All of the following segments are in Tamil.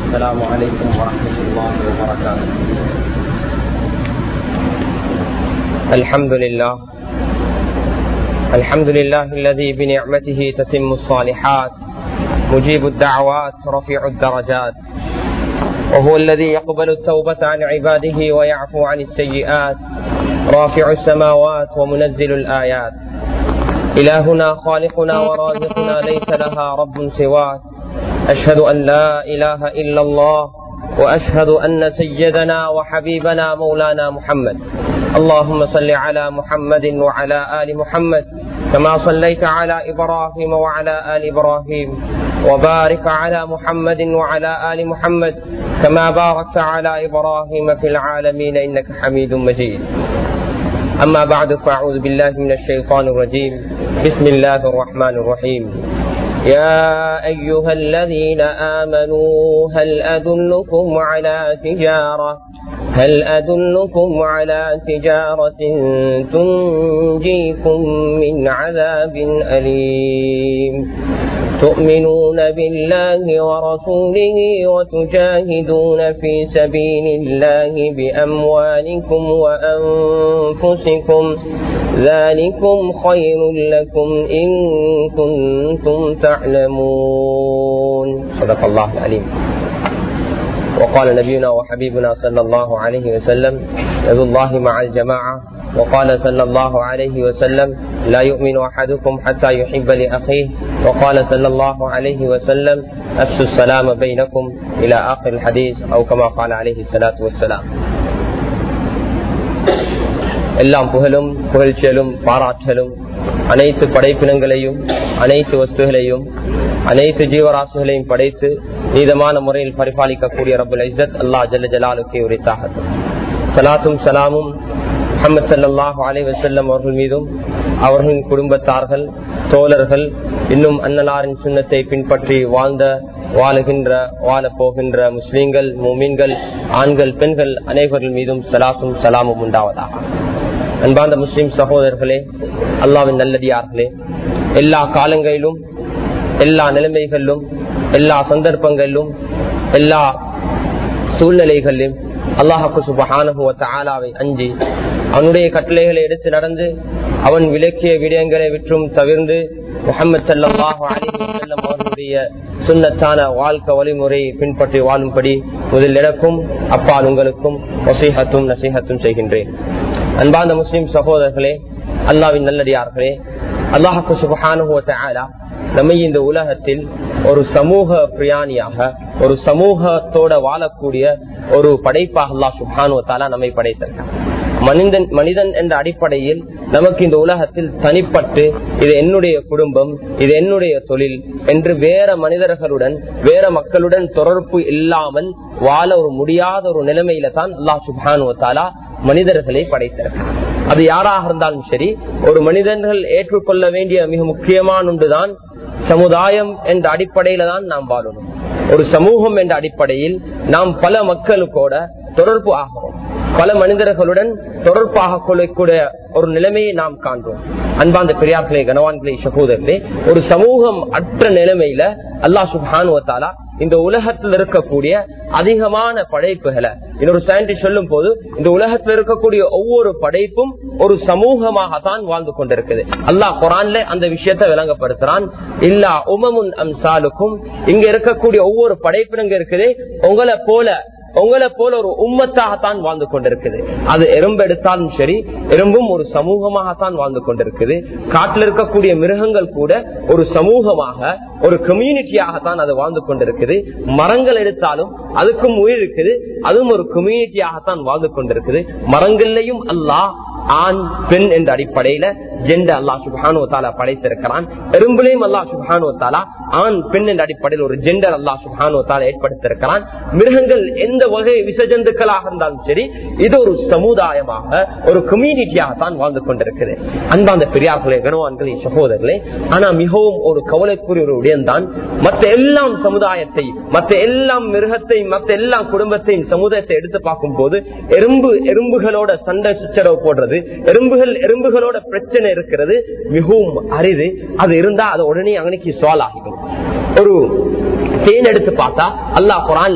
السلام عليكم ورحمة الله وبركاته الحمد لله الحمد لله الذي بنعمته تتم الصالحات مجيب الدعوات رفيع الدرجات وهو الذي يقبل التوبة عن عباده ويعفو عن السيئات رافع السماوات ومنزل الآيات إلهنا خالقنا ورازقنا ليس لها رب سواه أشهد أن لا إله إلا الله وأشهد أن سيدنا وحبيبنا مولانا محمد اللهم صل على محمد وعلى آل محمد كما صليت على إبراهيم وعلى آل إبراهيم وبارك على محمد وعلى آل محمد كما باركت على إبراهيم في العالمين إنك حميد مجيد أما بعد فأعوذ بالله من الشيطان الرجيم بسم الله الرحمن الرحيم يا أيها الذين آمنوا هل أدلكم على تجارة هل أدلكم على تجارة تنجيكم من عذاب أليم تؤمنون بالله ورسوله وتجاهدون في سبيل الله بأموالكم وأنفسكم ذلكم خير لكم إن كنتم تعلمون صدق الله العليم وقال نبينا وحبيبنا صلى الله عليه وسلم يد الله مع الجماعة وقال صلى الله عليه وسلم لا يؤمن أحدكم حتى يحب لأخيه وقال صلى الله عليه وسلم أفشوا السلام بينكم إلى آخر الحديث أو كما قال عليه الصلاة والسلام எல்லாம் புகழும் புகழ்ச்சியலும் பாராட்டலும் அனைத்து படைப்பினங்களையும் அனைத்து வஸ்துகளையும் அனைத்து ஜீவராசிகளையும் படைத்து நீதமான முறையில் பரிபாலிக்கக்கூடிய ரபுல் ஐசத் அல்லா ஜல்ல ஜலாலுக்கே உரித்தாகட்டும் சலாத்தும் சலாமும் முகமது சல்லாஹூ அலி வசல்லம் அவர்கள் மீதும் அவர்களின் குடும்பத்தார்கள் தோழர்கள் இன்னும் அன்னலாரின் சுண்ணத்தை பின்பற்றி வாழ்ந்த வாழுகின்ற வாழ போகின்ற முஸ்லீம்கள் மூமீன்கள் ஆண்கள் பெண்கள் அனைவர்கள் மீதும் சலாத்தும் சலாமும் உண்டாவதாக அன்பார்ந்த முஸ்லிம் சகோதரர்களே அல்லாவின் நல்லடியார்களே எல்லா காலங்களிலும் எல்லா நிலைமைகளிலும் எல்லா சந்தர்ப்பங்களிலும் எல்லா சூழ்நிலைகளிலும் அல்லாஹு சுபஹானுவை அஞ்சி அவனுடைய கட்டளைகளை எடுத்து நடந்து அவன் விளக்கிய விடயங்களை விற்றும் தவிர்ந்து முகமது சல்லாஹு அலிவசல்லம் அவர்களுடைய சுண்ணத்தான வாழ்க்கை வழிமுறையை பின்பற்றி வாழும்படி முதல் எனக்கும் அப்பால் உங்களுக்கும் வசீகத்தும் நசீகத்தும் செய்கின்றேன் அன்பார்ந்த முஸ்லிம் சகோதரர்களே அல்லாவின் நல்லடியார்களே அல்லாஹு சுபஹானுவ நம்மை இந்த உலகத்தில் ஒரு சமூக பிரியாணியாக ஒரு சமூகத்தோட வாழக்கூடிய ஒரு படைப்பாக அல்லா சுபானுவத்தாலா நம்மை படைத்திருக்கான் மனிதன் மனிதன் என்ற அடிப்படையில் நமக்கு இந்த உலகத்தில் தனிப்பட்டு இது என்னுடைய குடும்பம் இது என்னுடைய தொழில் என்று வேற மனிதர்களுடன் வேற மக்களுடன் தொடர்பு இல்லாமல் வாழ ஒரு முடியாத ஒரு நிலைமையில தான் அல்லா சுபானுவத்தாலா மனிதர்களை படைத்திருக்கார் அது யாராக இருந்தாலும் சரி ஒரு மனிதர்கள் ஏற்றுக்கொள்ள வேண்டிய மிக முக்கியமான ஒன்றுதான் சமுதாயம் என்ற அடிப்படையில தான் நாம் வாழணும் ஒரு சமூகம் என்ற அடிப்படையில் நாம் பல மக்களுக்கோட தொடர்பு ஆகிறோம் பல மனிதர்களுடன் தொடர்பாக கொள்ளக்கூடிய ஒரு நிலைமையை நாம் காண்றோம் அன்பாந்த பெரியார்களே கனவான்களே சகோதரர்களே ஒரு சமூகம் அற்ற நிலைமையில அல்லா சுபானுவத்தாலா இந்த உலகத்தில் இருக்கக்கூடிய அதிகமான படைப்புகளை இன்னொரு சயின்டிஸ்ட் சொல்லும் போது இந்த உலகத்தில் இருக்கக்கூடிய ஒவ்வொரு படைப்பும் ஒரு சமூகமாக தான் வாழ்ந்து கொண்டிருக்குது அல்லாஹ் குரான்ல அந்த விஷயத்தை விளங்கப்படுத்துறான் இல்லா உமமுன் அம்சாலுக்கும் இங்க இருக்கக்கூடிய ஒவ்வொரு படைப்பினங்க இருக்குது உங்களை போல உங்களை போல ஒரு உம்மத்தாகத்தான் வாழ்ந்து கொண்டிருக்குது அது எறும்பு எடுத்தாலும் சரி எறும்பும் ஒரு சமூகமாகத்தான் வாழ்ந்து கொண்டிருக்குது காட்டில் இருக்கக்கூடிய மிருகங்கள் கூட ஒரு சமூகமாக ஒரு கம்யூனிட்டியாகத்தான் அது வாழ்ந்து கொண்டிருக்குது மரங்கள் எடுத்தாலும் அதுக்கும் உயிர் இருக்குது அதுவும் ஒரு கம்யூனிட்டியாகத்தான் வாழ்ந்து கொண்டிருக்குது மரங்கள்லையும் அல்லாஹ் ஆண் பெண் என்ற அடிப்படையில ஜெண்ட அல்லா சுபானு தாலா படைத்திருக்கிறான் எறும்புலையும் அல்லா சுபானு தாலா ஆண் பெண் என்ற அடிப்படையில் ஒரு ஜெண்டர் அல்லா சுபானு தாலா ஏற்படுத்திருக்கிறான் மிருகங்கள் எந்த வகை விசஜந்துக்களாக இருந்தாலும் சரி இது ஒரு சமுதாயமாக ஒரு கம்யூனிட்டியாக தான் வாழ்ந்து கொண்டிருக்குது அன்பாந்த பெரியார்களே கனவான்களே சகோதரர்களே ஆனா மிகவும் ஒரு கவலைக்குரிய ஒரு விடயம்தான் மற்ற எல்லாம் சமுதாயத்தை மற்ற எல்லாம் மிருகத்தை மற்ற எல்லா குடும்பத்தையும் சமுதாயத்தை எடுத்து பார்க்கும் போது எறும்பு எறும்புகளோட சண்டை சுச்சரவு போடுறது எறும்புகள் எறும்புகளோட பிரச்சனை இருக்கிறது மிகவும் அரிது அது இருந்தா அது உடனே அங்கனைக்கு சால்வ் ஆகிடும் ஒரு தேன் எடுத்து பார்த்தா அல்லாஹ் குரான்ல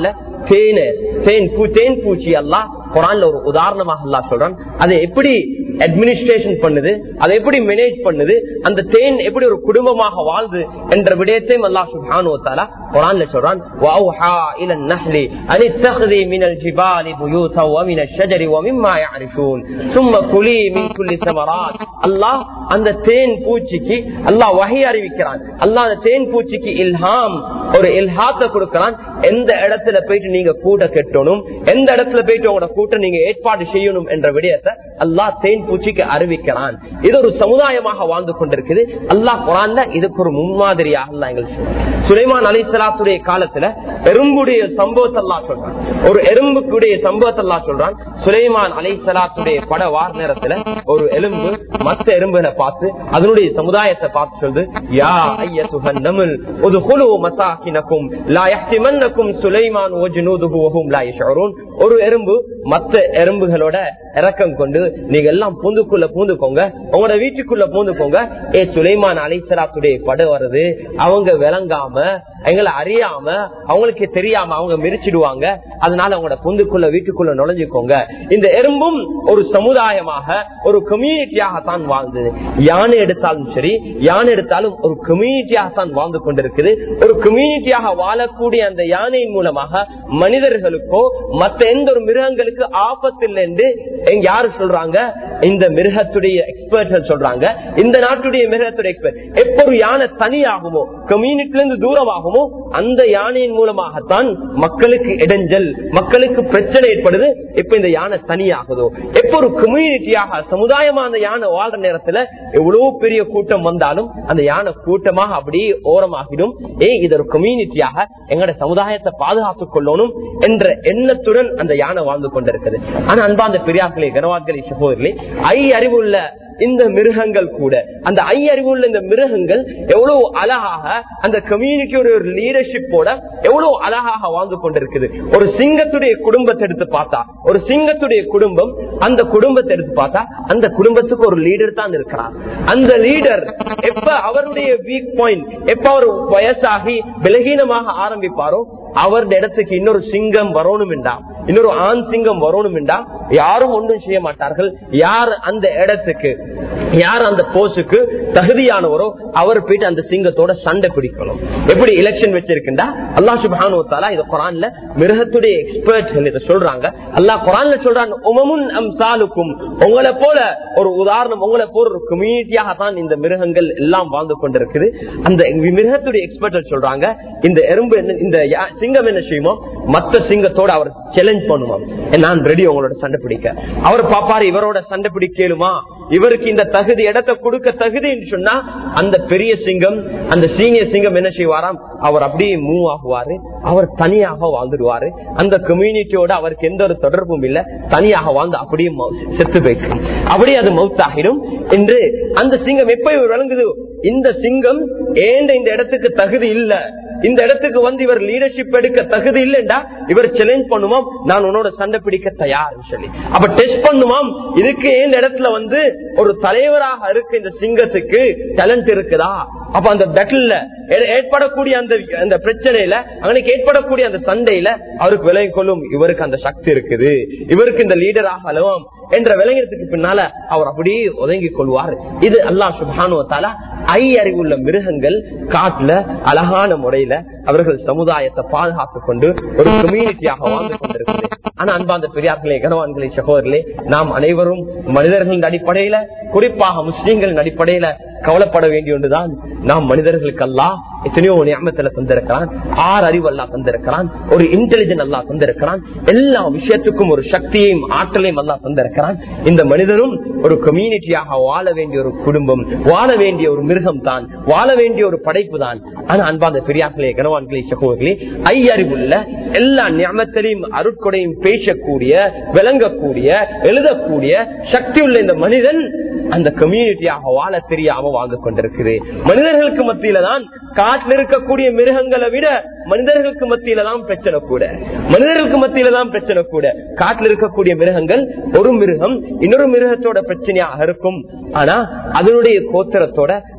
தேனை தேன் பூ தேன் பூச்சி அல்லாஹ் குரான்ல ஒரு உதாரணமாக அல்லாஹ் சொல்றான் அதை எப்படி அட்மினிஸ்ட்ரேஷன் பண்ணுது அதை எப்படி மேனேஜ் பண்ணுது அந்த தேன் எப்படி ஒரு குடும்பமாக வாழ்து என்ற விடயத்தையும் அல்லாஹ் சுப்ஹானஹு வ தஆலா குரான்ல சொல்றான் வஅவ்ஹா இல النحل ان اتخذي من الجبال بيوتا ومن الشجر ومما يعرشون ثم كلي من كل ثمرات அல்லாஹ் அந்த தேன் பூச்சிக்கு அல்லாஹ் வகை அறிவிக்கிறான் அல்லாஹ் அந்த தேன் பூச்சிக்கு இல்ஹாம் ஒரு இல்ஹாத்தை கொடுக்கிறான் எந்த இடத்துல போயிட்டு நீங்க கூட்ட கட்டணும் எந்த இடத்துல போயிட்டு உங்களோட கூட்டம் நீங்க ஏற்பாடு செய்யணும் என்ற விடயத்தை அல்லாஹ் தேன் பூச்சிக்கு அறிவிக்கிறான் இது ஒரு சமுதாயமாக வாழ்ந்து கொண்டிருக்குது அல்லாஹ் குரான்ல இதுக்கு ஒரு முன்மாதிரியாக அல்லாஹ் எங்களுக்கு சொல்றான். சுலைமான் அலி சலாத்துடைய காலத்துல எறும்புடைய சம்பவத்தை அல்லாஹ் சொல்றான் ஒரு எறும்புக்குடைய சம்பவத்தை அல்லாஹ் சொல்றான் சுலைமான் அலை சலாத்துடைய பட வார் நேரத்துல ஒரு எலும்பு மத்த எறும்புகளை பார்த்து அதனுடைய சமுதாயத்தை பார்த்து சொல்லுது யா ஐயத்துஹன் நமுல் உதுகுலு மசாகினக்கும் லா யஹ்திமன்னக்கும் சுலைமான் வஜ்னூதுஹு வஹும் லா யஷ்உரூன் ஒரு எறும்பு மத்த எறும்புகளோட இரக்கம் கொண்டு நீங்க எல்லாம் பூந்துக்குள்ள பூந்துக்கோங்க உங்களோட வீட்டுக்குள்ள பூந்துக்கோங்க ஏ சுலைமான் அலைசலாத்துடைய பட வருது அவங்க விளங்காம எங்களை அறியாம அவங்களுக்கு தெரியாம அவங்க மிரிச்சிடுவாங்க அதனால அவங்களோட பொந்துக்குள்ள வீட்டுக்குள்ள நுழைஞ்சுக்கோங்க இந்த எறும்பும் ஒரு சமுதாயமாக ஒரு கம்யூனிட்டியாக தான் வாழ்ந்தது யானை எடுத்தாலும் சரி யானை எடுத்தாலும் ஒரு கம்யூனிட்டியாக தான் வாழ்ந்து கொண்டிருக்குது ஒரு கம்யூனிட்டியாக வாழக்கூடிய அந்த யானையின் மூலமாக மனிதர்களுக்கோ மற்ற எந்த ஒரு மிருகங்களுக்கு ஆபத்து இல்லை என்று எங்க யாரு சொல்றாங்க இந்த மிருகத்துடைய எக்ஸ்பர்ட்கள் சொல்றாங்க இந்த நாட்டுடைய மிருகத்துடைய எக்ஸ்பர்ட் எப்ப ஒரு யானை தனியாகுமோ கம்யூனிட்டில இருந்து தூரமாகுமோ அந்த யானையின் மூலமாகத்தான் மக்களுக்கு இடைஞ்சல் மக்களுக்கு பிரச்சனை ஏற்படுது இப்ப இந்த யானை தனியாகுதோ எப்ப ஒரு கம்யூனிட்டியாக சமுதாயமா அந்த யானை வாழ்ற நேரத்துல எவ்வளவு பெரிய கூட்டம் வந்தாலும் அந்த யானை கூட்டமாக அப்படியே ஓரமாகிடும் ஏ இது ஒரு கம்யூனிட்டியாக எங்களோட சமுதாயத்தை பாதுகாத்துக் கொள்ளணும் என்ற எண்ணத்துடன் அந்த யானை வாழ்ந்து கொண்டிருக்குது ஆனா அன்பாந்த பெரியார்களே கனவான்களே சகோதரர்களே ஐ அறிவுள்ள இந்த மிருகங்கள் கூட அந்த ஐ அறிவுள்ள இந்த மிருகங்கள் எவ்வளவு அழகாக அந்த கம்யூனிட்டியோட ஒரு லீடர்ஷிப்போட எவ்வளவு அழகாக வாழ்ந்து கொண்டிருக்குது ஒரு சிங்கத்துடைய குடும்பத்தை எடுத்து பார்த்தா ஒரு சிங்கத்துடைய குடும்பம் அந்த குடும்பத்தை எடுத்து பார்த்தா அந்த குடும்பத்துக்கு ஒரு லீடர் தான் இருக்கிறார் அந்த லீடர் எப்ப அவருடைய வீக் பாயிண்ட் எப்ப அவர் வயசாகி பலகீனமாக ஆரம்பிப்பாரோ அவருடைய இடத்துக்கு இன்னொரு சிங்கம் வரணும் என்றா இன்னொரு ஆண் சிங்கம் வரணும் என்றா யாரும் ஒன்றும் செய்ய மாட்டார்கள் யார் அந்த இடத்துக்கு யார் அந்த போஸ்டுக்கு தகுதியானவரோ அவர் போயிட்டு அந்த சிங்கத்தோட சண்டை பிடிக்கணும் எப்படி எலெக்ஷன் வச்சிருக்கின்றா அல்லா சுபானுவத்தாலா இதை குரான்ல மிருகத்துடைய எக்ஸ்பர்ட்கள் இதை சொல்றாங்க அல்லாஹ் குரான்ல சொல்றாங்க உமமுன் அம் சாலுக்கும் உங்களை போல ஒரு உதாரணம் உங்களை போல ஒரு கம்யூனிட்டியாக தான் இந்த மிருகங்கள் எல்லாம் வாழ்ந்து கொண்டிருக்குது அந்த மிருகத்துடைய எக்ஸ்பர்ட் சொல்றாங்க இந்த எறும்பு என்ன இந்த யா- சிங்கம் என்ன செய்யுமோ மத்த சிங்கத்தோட அவர் சேலஞ்ச் பண்ணுவான் நான் ரெடி உங்களோட சண்டை பிடிக்க அவர் பாப்பாரு இவரோட சண்டை பிடிக்கலுமா இவருக்கு இந்த தகுதி இடத்தை கொடுக்க தகுதி சொன்னா அந்த பெரிய சிங்கம் அந்த சீனியர் சிங்கம் என்ன செய்வாராம் அவர் அப்படியே மூவ் ஆகுவாரு அவர் தனியாக வாழ்ந்துடுவாரு அந்த கம்யூனிட்டியோட அவருக்கு எந்த ஒரு தொடர்பும் இல்ல தனியாக வாழ்ந்து அப்படியே மௌ- செத்து போயிடும் அப்படியே அது மவுத் ஆகிடும் என்று அந்த சிங்கம் எப்ப இவர் விளங்குது இந்த சிங்கம் ஏண்ட இந்த இடத்துக்கு தகுதி இல்ல இந்த இடத்துக்கு வந்து இவர் லீடர்ஷிப் எடுக்க தகுதி இல்லைண்டா இவர் சேலஞ்ச் பண்ணுமாம் நான் உன்னோட சண்டை பிடிக்க தயார் சொல்லி அப்ப டெஸ்ட் பண்ணுமாம் இதுக்கு இந்த இடத்துல வந்து ஒரு தலைவராக இருக்கு இந்த சிங்கத்துக்கு டேலண்ட் இருக்குதா அப்ப அந்த பெட்டில் ஏற்படக்கூடிய அந்த அந்த பிரச்சனையில அவனுக்கு ஏற்படக்கூடிய அந்த சண்டையில அவருக்கு விலகி கொள்ளும் இவருக்கு அந்த சக்தி இருக்குது இவருக்கு இந்த லீடர் ஆகலாம் என்ற விளங்கிறதுக்கு பின்னால அவர் அப்படியே ஒதுங்கி கொள்வார் இது அல்லாஹ் சுபானுவத்தால ஐ அறிவுள்ள மிருகங்கள் காட்டுல அழகான முறையில அவர்கள் சமுதாயத்தை பாதுகாத்துக் கொண்டு ஒரு கம்யூனிட்டியாக வாழ்ந்து கொண்டிருக்கிறது ஆனா அன்பாந்த பெரியார்களே கனவான்களே சகோதரர்களே நாம் அனைவரும் மனிதர்களின் அடிப்படையில குறிப்பாக முஸ்லீம்களின் அடிப்படையில கவலைப்பட வேண்டிய ஒன்றுதான் நாம் மனிதர்களுக்கு அல்லாஹ் எத்தனையோ நியமத்துல தந்திருக்கிறான் ஆறு அறிவு அல்லா தந்திருக்கிறான் ஒரு இன்டெலிஜென்ட் அல்லா தந்திருக்கிறான் எல்லா விஷயத்துக்கும் ஒரு சக்தியையும் ஆற்றலையும் அல்லா தந்திருக்கிறான் இந்த மனிதனும் ஒரு கம்யூனிட்டியாக வாழ வேண்டிய ஒரு குடும்பம் வாழ வேண்டிய ஒரு மிருகம் தான் வாழ வேண்டிய ஒரு படைப்பு தான் ஆனா அன்பாந்த பெரியார்களே கனவான்களே சகோதரர்களே ஐ அறிவுள்ள எல்லா நியமத்திலையும் அருட்கொடையும் பேசக்கூடிய விளங்கக்கூடிய எழுதக்கூடிய சக்தி உள்ள இந்த மனிதன் அந்த கம்யூனிட்டியாக வாழ தெரியாம வாழ்ந்து கொண்டிருக்குது மனிதர்களுக்கு மத்தியில தான் காட்டில் இருக்கக்கூடிய மிருகங்களை விட மனிதர்களுக்கு மத்தியில தான் பிரச்சனை கூட மனிதர்களுக்கு மத்தியில தான் பிரச்சனை கூட காட்டில் இருக்கக்கூடிய மிருகங்கள் ஒரு மிருகம் இன்னொரு மிருகத்தோட பிரச்சனையாக இருக்கும் ஆனா அதனுடைய கோத்திரத்தோட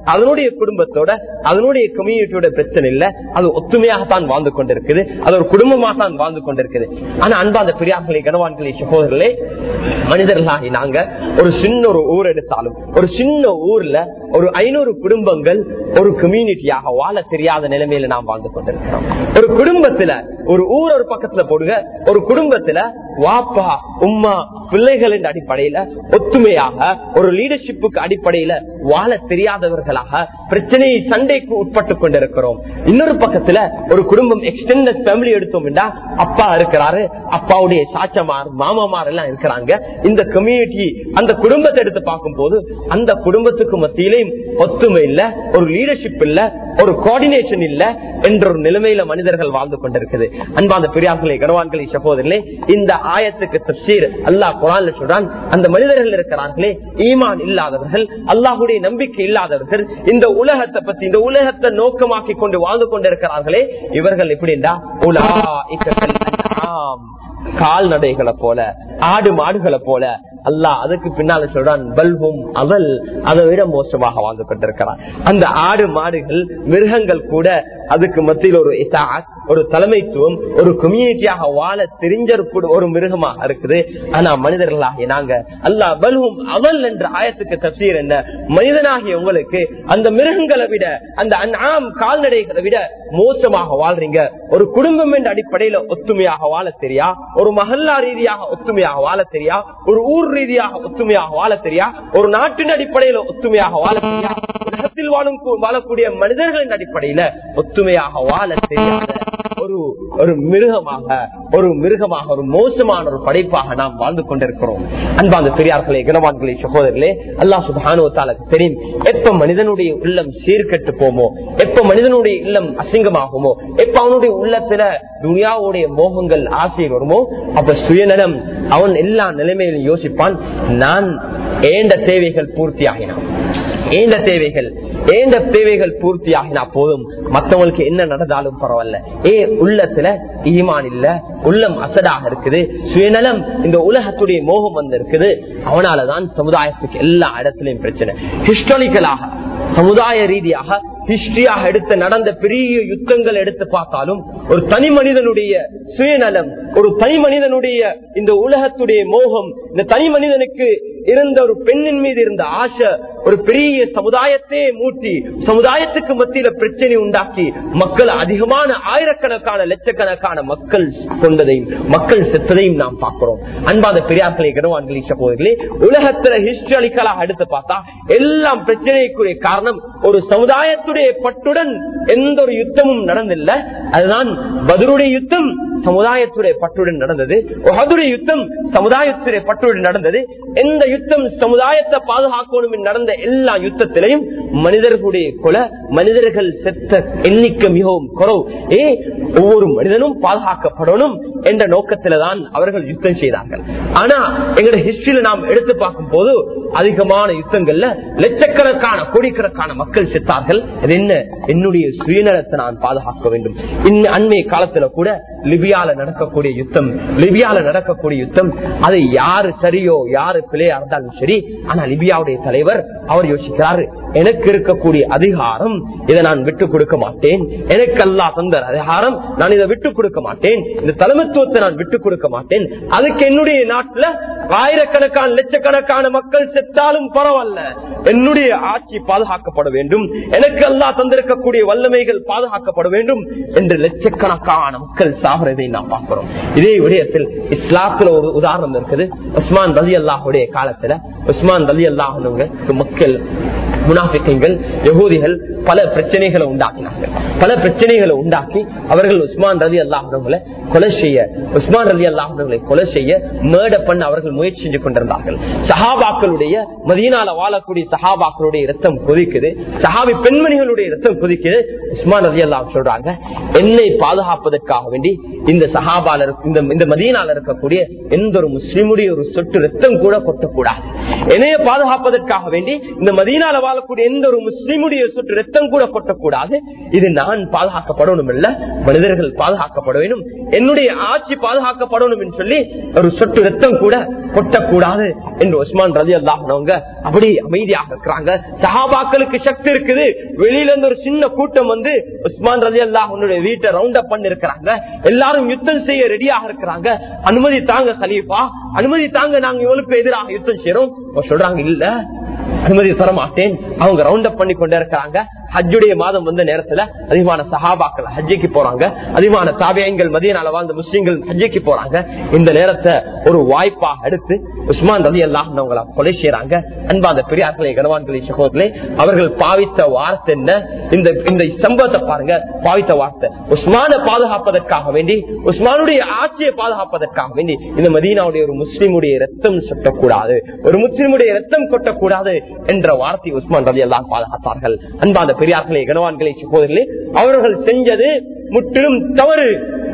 அதனுடைய குடும்பத்தோட அதனுடைய கம்யூனிட்டியோட பிரச்சனை இல்ல அது ஒத்துமையாகத்தான் வாழ்ந்து கொண்டிருக்குது அது ஒரு குடும்பமாக தான் வாழ்ந்து கொண்டிருக்குது ஆனா அன்பாந்த பெரியார்களே கனவான்களே சகோதரர்களே மனிதர்களாகி நாங்க ஒரு சின்ன ஒரு ஊர் எடுத்தாலும் ஒரு சின்ன ஊர்ல ஒரு ஐநூறு குடும்பங்கள் ஒரு கம்யூனிட்டியாக வாழ தெரியாத நிலைமையில நாம் வாழ்ந்து கொண்டிருக்கிறோம் ஒரு குடும்பத்துல ஒரு ஊர் ஒரு பக்கத்துல போடுங்க ஒரு குடும்பத்துல வாப்பா உம்மா பிள்ளைகளின் அடிப்படையில ஒத்துமையாக ஒரு லீடர்ஷிப்புக்கு அடிப்படையில வாழ தெரியாதவர்களாக பிரச்சனையை சண்டைக்கு உட்பட்டு கொண்டிருக்கிறோம் இன்னொரு பக்கத்துல ஒரு குடும்பம் எக்ஸ்டெண்டட் ஃபேமிலி எடுத்தோம் அப்பா இருக்கிறாரு அப்பாவுடைய சாச்சமார் மாமாமார் எல்லாம் இருக்கிறாங்க இந்த கம்யூனிட்டி அந்த குடும்பத்தை எடுத்து பார்க்கும் போது அந்த குடும்பத்துக்கு மத்தியிலையும் ஒத்துமை இல்ல ஒரு லீடர்ஷிப் இல்ல ஒரு கோஆர்டினேஷன் இல்ல என்ற ஒரு நிலைமையில மனிதர்கள் வாழ்ந்து கொண்டிருக்குது அன்பாந்த பெரியார்களே கனவான்களே சகோதரர்களே இந்த ஆயத்துக்கு தப்சீர் அல்லாஹ் குரான்ல சொல்றான் அந்த மனிதர்கள் இருக்கிறார்களே ஈமான் இல்லாதவர்கள் அல்லாஹுடைய நம்பிக்கை இல்லாதவர்கள் இந்த உலகத்தை பத்தி இந்த உலகத்தை நோக்கமாக்கி கொண்டு வாழ்ந்து கொண்டிருக்கிறார்களே இவர்கள் எப்படின்னா உலா கால்நடைகளை போல ஆடு மாடுகளை போல அல்லாஹ் அதுக்கு பின்னால சொல்றான் பல்வும் அவள் அதை விட மோசமாக வாழ்ந்து கொண்டிருக்கிறான் அந்த ஆடு மாடுகள் மிருகங்கள் கூட அதுக்கு மத்தியில் ஒரு இசாத் ஒரு தலைமைத்துவம் ஒரு கம்யூனிட்டியாக வாழ தெரிஞ்ச ஒரு மிருகமாக இருக்குது ஆனா மனிதர்களாகிய நாங்க அல்லாஹ் பல்வும் அவள் என்ற ஆயத்துக்கு தப்சீர் என்ன மனிதனாகிய உங்களுக்கு அந்த மிருகங்களை விட அந்த ஆம் கால்நடைகளை விட மோசமாக வாழ்றீங்க ஒரு குடும்பம் என்ற அடிப்படையில ஒத்துமையாக வாழ தெரியா ஒரு மகல்லா ரீதியாக ஒத்துமையாக வாழ தெரியா ஒரு ஊர் ரீதியாக ஒத்துமையாக வாழ தெரியா ஒரு நாட்டின் அடிப்படையில ஒத்துமையாக வாழ தெரியா உலகத்தில் வாழும் வாழக்கூடிய மனிதர்களின் அடிப்படையில ஒத்துமையாக வாழ தெரியாத ஒரு ஒரு மிருகமாக ஒரு மிருகமாக ஒரு மோசமான ஒரு படைப்பாக நாம் வாழ்ந்து கொண்டிருக்கிறோம் அன்பாந்த பெரியார்களே கனவான்களே சகோதரர்களே அல்லா சுபானுவத்தாலுக்கு தெரியும் எப்ப மனிதனுடைய உள்ளம் சீர்கட்டு போமோ எப்ப மனிதனுடைய இல்லம் அசிங்கமாகுமோ எப்ப அவனுடைய உள்ளத்துல துனியாவுடைய மோகங்கள் ஆசை வருமோ அப்ப சுயநலம் அவன் எல்லா நிலைமையிலும் யோசிப்பான் நான் ஏண்ட தேவைகள் பூர்த்தி ஆகினான் ஏந்த தேவைகள் ஏந்த தேவைகள் பூர்த்தி ஆகினா போதும் மத்தவங்களுக்கு என்ன நடந்தாலும் பரவாயில்ல ஏ உள்ளத்துல ஈமான் இல்ல உள்ளம் அசடாக இருக்குது சுயநலம் இந்த உலகத்துடைய மோகம் வந்து இருக்குது அவனாலதான் சமுதாயத்துக்கு எல்லா இடத்துலயும் பிரச்சனை ஹிஸ்டாரிக்கலாக சமுதாய ரீதியாக ஹிஸ்டரியாக எடுத்து நடந்த பெரிய யுத்தங்கள் எடுத்து பார்த்தாலும் ஒரு தனி மனிதனுடைய சுயநலம் ஒரு தனி மனிதனுடைய இந்த உலகத்துடைய மோகம் இந்த தனி மனிதனுக்கு இருந்த ஒரு பெண்ணின் மீது இருந்த ஆசை ஒரு பெரிய சமுதாயத்தையே மூட்டி சமுதாயத்துக்கு மத்தியில பிரச்சனை உண்டாக்கி மக்கள் அதிகமான ஆயிரக்கணக்கான லட்சக்கணக்கான மக்கள் கொண்டதையும் மக்கள் செத்ததையும் நாம் பார்க்கிறோம் அன்பாத பெரியார்களே கனவான்களே சகோதரர்களே உலகத்துல ஹிஸ்டாரிக்கலாக எடுத்து பார்த்தா எல்லாம் பிரச்சனைக்குரிய காரணம் ஒரு சமுதாயத்துடைய பட்டுடன் எந்த ஒரு யுத்தமும் நடந்தில்ல அதுதான் பதிலுடைய யுத்தம் சமுதாயத்துடைய பட்டுடன் நடந்தது உஹதுடைய யுத்தம் சமுதாயத்துடைய பட்டுடன் நடந்தது எந்த யுத்தம் சமுதாயத்தை பாதுகாக்கணும் நடந்த எல்லா யுத்தத்திலையும் மனிதர்களுடைய கொலை மனிதர்கள் செத்த எண்ணிக்கை மிகவும் குறவு ஏ ஒவ்வொரு மனிதனும் பாதுகாக்கப்படணும் என்ற நோக்கத்தில தான் அவர்கள் யுத்தம் செய்தார்கள் ஆனா எங்களோட ஹிஸ்டரியில நாம் எடுத்து பார்க்கும் போது அதிகமான யுத்தங்கள்ல லட்சக்கணக்கான கோடிக்கணக்கான மக்கள் செத்தார்கள் அது என்ன என்னுடைய சுயநலத்தை நான் பாதுகாக்க வேண்டும் இன்னும் அண்மைய காலத்துல கூட லிபியால நடக்கக்கூடிய யுத்தம் லிபியால நடக்கக்கூடிய யுத்தம் அது யாரு சரியோ யாரு பிள்ளையா இருந்தாலும் சரி ஆனா லிபியாவுடைய தலைவர் அவர் யோசிக்கிறாரு எனக்கு இருக்கக்கூடிய அதிகாரம் இதை நான் விட்டு கொடுக்க மாட்டேன் எனக்கு அல்லா தந்த அதிகாரம் நான் இதை விட்டு கொடுக்க மாட்டேன் இந்த தலைமைத்துவத்தை நான் விட்டு கொடுக்க மாட்டேன் அதுக்கு என்னுடைய நாட்டுல ஆயிரக்கணக்கான லட்சக்கணக்கான மக்கள் செத்தாலும் பரவாயில்ல என்னுடைய ஆட்சி பாதுகாக்கப்பட வேண்டும் எனக்கு அல்லா தந்திருக்கக்கூடிய வல்லமைகள் பாதுகாக்கப்பட வேண்டும் என்று லட்சக்கணக்கான மக்கள் சாகிறதை நாம் பார்க்கிறோம் இதே விடயத்தில் இஸ்லாத்துல ஒரு உதாரணம் இருக்குது உஸ்மான் ரலி அல்லாஹுடைய காலத்துல உஸ்மான் ரலி அல்லாஹனுங்க மக்கள் முனாபிக்கங்கள் யகூதிகள் பல பிரச்சனைகளை உண்டாக்கினார்கள் பல பிரச்சனைகளை உண்டாக்கி அவர்கள் உஸ்மான் ரதி அல்லாஹங்களை கொலை செய்ய உஸ்மான் ரதி அல்லாஹங்களை கொலை செய்ய மேட பண்ண அவர்கள் முயற்சி செஞ்சு கொண்டிருந்தார்கள் சஹாபாக்களுடைய மதீனால வாழக்கூடிய சஹாபாக்களுடைய ரத்தம் கொதிக்குது சஹாபி பெண்மணிகளுடைய ரத்தம் கொதிக்குது உஸ்மான் ரதி அல்லாஹ் சொல்றாங்க என்னை பாதுகாப்பதற்காக வேண்டி இந்த சஹாபால இந்த இந்த மதீனால இருக்கக்கூடிய எந்த ஒரு முஸ்லிமுடைய ஒரு சொட்டு ரத்தம் கூட கொட்டக்கூடாது என்னைய பாதுகாப்பதற்காக வேண்டி இந்த மதீனால வாழக்கூடிய எந்த ஒரு முஸ்லிமுடைய சொட்டு ரத்தம் கூட கொட்டக்கூடாது இது நான் பாதுகாக்கப்படணும் இல்ல மனிதர்கள் பாதுகாக்கப்பட வேண்டும் என்னுடைய ஆட்சி பாதுகாக்கப்படணும் என்று சொல்லி ஒரு சொட்டு ரத்தம் கூட கொட்டக்கூடாது என்று உஸ்மான் ரதி அல்லாஹனவங்க அப்படி அமைதியாக இருக்கிறாங்க சஹாபாக்களுக்கு சக்தி இருக்குது வெளியில இருந்து ஒரு சின்ன கூட்டம் வந்து உஸ்மான் ரதி அல்லாஹனுடைய வீட்டை ரவுண்ட் அப் பண்ணி இருக்கிறாங்க எல்லாரும் யுத்தம் செய்ய ரெடியாக இருக்கிறாங்க அனுமதி தாங்க கலீஃபா அனுமதி தாங்க நாங்க இவளுக்கு எதிராக யுத்தம் செய்யறோம் அவங்க சொல்றாங்க இல்ல அனுமதி தர மாட்டேன் அவங்க ரவுண்ட் அப் பண்ணி கொண்டே இருக்கிறாங்க ஹஜ்ஜுடைய மாதம் வந்த நேரத்துல அதிகமான சஹாபாக்கள் ஹஜ்ஜிக்கு போறாங்க அதிகமான தாபியங்கள் மதியனால வாழ்ந்த முஸ்லீம்கள் ஹஜ்ஜிக்கு போறாங்க இந்த நேரத்தை ஒரு வாய்ப்பாக எடுத்து உஸ்மான் ரதி அல்லாஹ் அவங்கள கொலை செய்யறாங்க அன்பாந்த பெரியார்களே கனவான்களே சகோதரே அவர்கள் பாவித்த வார்த்தை என்ன இந்த இந்த சம்பவத்தை பாருங்க பாவித்த வார்த்தை உஸ்மான பாதுகாப்பதற்காக வேண்டி உஸ்மானுடைய ஆட்சியை பாதுகாப்பதற்காக வேண்டி இந்த மதீனாவுடைய ஒரு முஸ்லீமுடைய ரத்தம் சொட்டக்கூடாது ஒரு முஸ்லீமுடைய ரத்தம் கொட்டக்கூடாது என்ற வார்த்தை உஸ்மான் ரதி எல்லாம் பாதுகாத்தார்கள் அன்பாந்த பெரியார்களே கனவான்களே சகோதரர்களே அவர்கள் செஞ்சது முற்றிலும் தவறு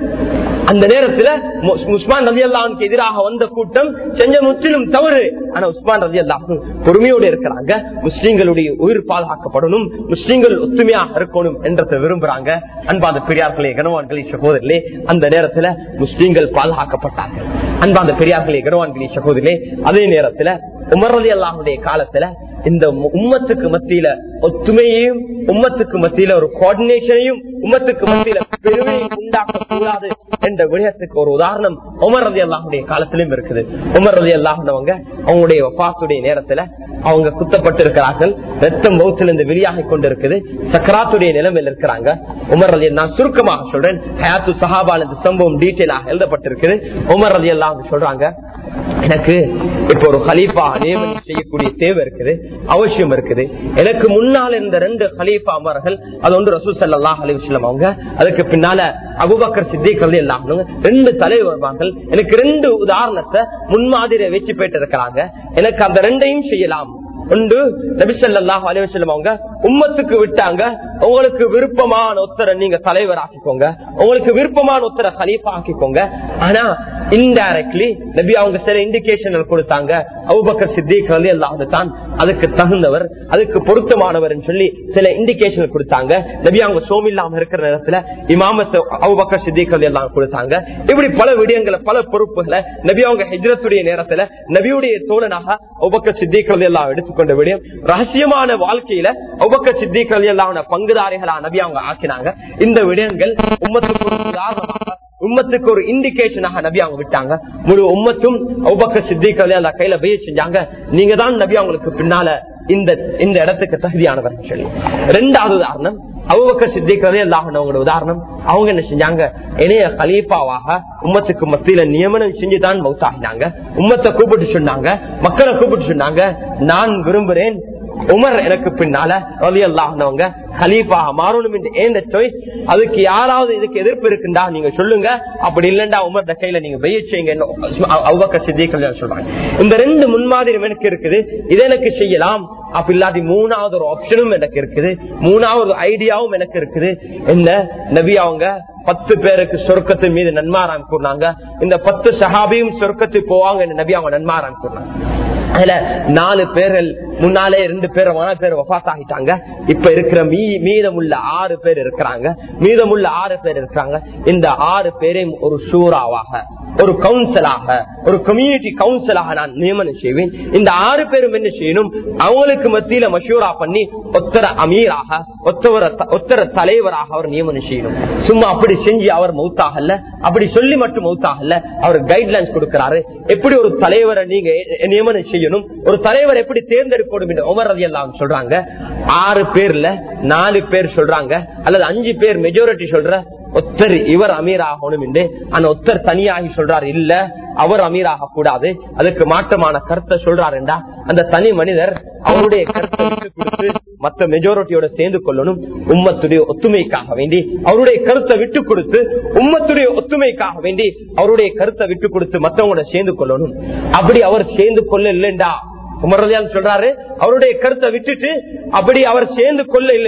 அந்த நேரத்துல மு- உஸ்மான் ரதி அல்லாவுக்கு எதிராக வந்த கூட்டம் செஞ்ச முற்றிலும் தவறு ஆனா உஸ்மான் ரதி அல்லாஹு பொறுமையோடு இருக்கிறாங்க முஸ்லீம்களுடைய உயிர் பாதுகாக்கப்படணும் முஸ்லீம்கள் ஒத்துமையாக இருக்கணும் என்றதை விரும்புறாங்க அன்பாந்த பெரியார்களே கனவான்களே சகோதரர்களே அந்த நேரத்துல முஸ்லீம்கள் பாதுகாக்கப்பட்டார்கள் அன்பாந்த பெரியார்களே கனவான்களே சகோதரர்களே அதே நேரத்துல உமர் ரதி அல்லாஹுடைய காலத்துல இந்த மு- உம்மத்துக்கு மத்தியில ஒத்துமையையும் உம்மத்துக்கு மத்தியில ஒரு கோஆர்டினேஷனையும் உம்மத்துக்கு மத்தியில பெருமையும் உண்டாக்க கூடாது என்ற விடயத்துக்கு ஒரு உதாரணம் உமர் ரதி அல்லாஹுடைய காலத்திலும் இருக்குது உமர் ரதி அல்லாஹனவங்க அவங்களுடைய வபாத்துடைய நேரத்துல அவங்க குத்தப்பட்டிருக்கிறார்கள் ரத்தம் பௌத்திலிருந்து வெளியாகி கொண்டிருக்குது சக்கராத்துடைய நிலைமையில் இருக்கிறாங்க உமர் ரதி நான் சுருக்கமாக சொல்றேன் ஹயாத்து சஹாபால் இந்த சம்பவம் டீட்டெயிலாக எழுதப்பட்டிருக்குது உமர் ரதி அல்லாஹ் சொல்றாங்க எனக்கு இப்ப ஒரு ஹலீஃபா நியமனம் செய்யக்கூடிய தேவை இருக்குது அவசியம் இருக்குது எனக்கு முன்னால் இருந்த ரெண்டு ஹலீஃபா அமர்கள் அது ஒன்று ரசூ சல்லாஹ் அலிவசல்லம் அவங்க அதுக்கு பின்னால அபுபக்கர் சித்திக் ரலி அல்லாஹ் ரெண்டு தலைவர்கள் எனக்கு ரெண்டு உதாரணத்தை முன்மாதிரியை வச்சு போயிட்டு இருக்கிறாங்க எனக்கு அந்த ரெண்டையும் செய்யலாம் ஒன்று நபிசல்லாஹ் அலிவசல்லம் அவங்க உம்மத்துக்கு விட்டாங்க உங்களுக்கு விருப்பமான ஒத்தரை நீங்க தலைவர் ஆக்கிக்கோங்க உங்களுக்கு விருப்பமான ஒத்தரை ஹலீஃபா ஆக்கிக்கோங்க ஆனா இன்டைரக்ட்லி நபி அவங்க சில இண்டிகேஷன் கொடுத்தாங்க அபுபக்கர் சித்திக் ரலி அல்லாஹ் தான் அதுக்கு தகுந்தவர் அதுக்கு பொருத்தமானவர் சொல்லி சில இண்டிகேஷன் கொடுத்தாங்க நபி அவங்க சோமில்லாம இருக்கிற நேரத்துல இமாமத்து அபுபக்கர் சித்திக் ரலி அல்லாஹ் கொடுத்தாங்க இப்படி பல விடயங்களை பல பொறுப்புகளை நபி அவங்க ஹெஜ்ரத்துடைய நேரத்துல நபியுடைய தோழனாக அபுபக்கர் சித்திக் ரலி அல்லாஹ் எடுத்துக்கொண்ட விடயம் ரகசியமான வாழ்க்கையில அபுபக்கர் சித்திக் ரலி அல்லாஹ் பங்குதாரிகளா நபி அவங்க ஆக்கினாங்க இந்த விடயங்கள் உம்மத்துக்கு ஒரு உதாரணமாக உம்மத்துக்கு ஒரு இண்டிகேஷனாக நபி அவங்க விட்டாங்க முழு உம்மத்தும் அவுபக்க சித்திகளை அந்த கையில பய செஞ்சாங்க நீங்க தான் நபி அவங்களுக்கு பின்னால இந்த இந்த இடத்துக்கு தகுதியானவர் சொல்லி ரெண்டாவது உதாரணம் அவுபக்க சித்திகளே அல்லாஹனவங்களோட உதாரணம் அவங்க என்ன செஞ்சாங்க இணைய கலீஃபாவாக உம்மத்துக்கு மத்தியில நியமனம் செஞ்சுதான் மௌத்தாகினாங்க உம்மத்தை கூப்பிட்டு சொன்னாங்க மக்களை கூப்பிட்டு சொன்னாங்க நான் விரும்புறேன் உமர் எனக்கு பின்னால ரவி அல்லாஹனவங்க கலீஃபாக மாறணும் என்று ஏந்த சாய்ஸ் அதுக்கு யாராவது இதுக்கு எதிர்ப்பு இருக்குண்டா நீங்க சொல்லுங்க அப்படி இல்லண்டா உமர் கையில நீங்க வெய்ய செய்யுங்க அவ்வக்க சித்திகள் சொல்றாங்க இந்த ரெண்டு முன்மாதிரி எனக்கு இருக்குது இதை எனக்கு செய்யலாம் அப்ப இல்லாத மூணாவது ஒரு ஆப்ஷனும் எனக்கு இருக்குது மூணாவது ஐடியாவும் எனக்கு இருக்குது என்ன நபி அவங்க பத்து பேருக்கு சொர்க்கத்தின் மீது நன்மாராம் கூறினாங்க இந்த பத்து சஹாபியும் சொர்க்கத்துக்கு போவாங்க நபி அவங்க நன்மாராம் கூறினாங்க அதுல நாலு பேர்கள் முன்னாலே ரெண்டு பேர் மன பேர் வபாத் ஆகிட்டாங்க இப்ப இருக்கிற மீ மீதமுள்ள ஆறு பேர் இருக்கிறாங்க மீதமுள்ள ஆறு பேர் இருக்கிறாங்க இந்த ஆறு பேரையும் ஒரு ஷூராவாக ஒரு கவுன்சிலாக ஒரு கம்யூனிட்டி கவுன்சிலாக நான் நியமனம் செய்வேன் இந்த ஆறு பேரும் என்ன செய்யணும் அவங்களுக்கு மத்தியில மஷூரா பண்ணி ஒத்தர அமீராக ஒத்தவர ஒத்தர தலைவராக அவர் நியமனம் செய்யணும் சும்மா அப்படி செஞ்சு அவர் மௌத்தாகல அப்படி சொல்லி மட்டும் மௌத்தாகல அவர் கைட்லைன்ஸ் கொடுக்கிறாரு எப்படி ஒரு தலைவரை நீங்க நியமனம் செய்யணும் ஒரு தலைவர் எப்படி தேர்ந்தெடுக்கணும் என்று உமர் ரதி எல்லாம் சொல்றாங்க ஆறு பேர்ல நாலு பேர் சொல்றாங்க அல்லது அஞ்சு பேர் மெஜாரிட்டி சொல்ற ஒத்தர் இவர் அமீர் ஆகணும் என்று அந்த ஒத்தர் தனியாகி சொல்றாரு இல்ல அவர் அமீர் ஆக கூடாது அதுக்கு மாற்றமான கருத்தை சொல்றாருண்டா அந்த தனி மனிதர் அவருடைய கருத்தை விட்டு கொடுத்து மத்த மெஜாரிட்டியோட சேர்ந்து கொள்ளணும் உம்மத்துடைய ஒத்துமைக்காக வேண்டி அவருடைய கருத்தை விட்டு கொடுத்து உம்மத்துடைய ஒத்துமைக்காக வேண்டி அவருடைய கருத்தை விட்டு கொடுத்து மத்தவங்களோட சேர்ந்து கொள்ளணும் அப்படி அவர் சேர்ந்து கொள்ள இல்லைண்டா உமரதியால் சொல்றாரு அவருடைய கருத்தை விட்டுட்டு அப்படி அவர் சேர்ந்து கொள்ள இல்லைண்டா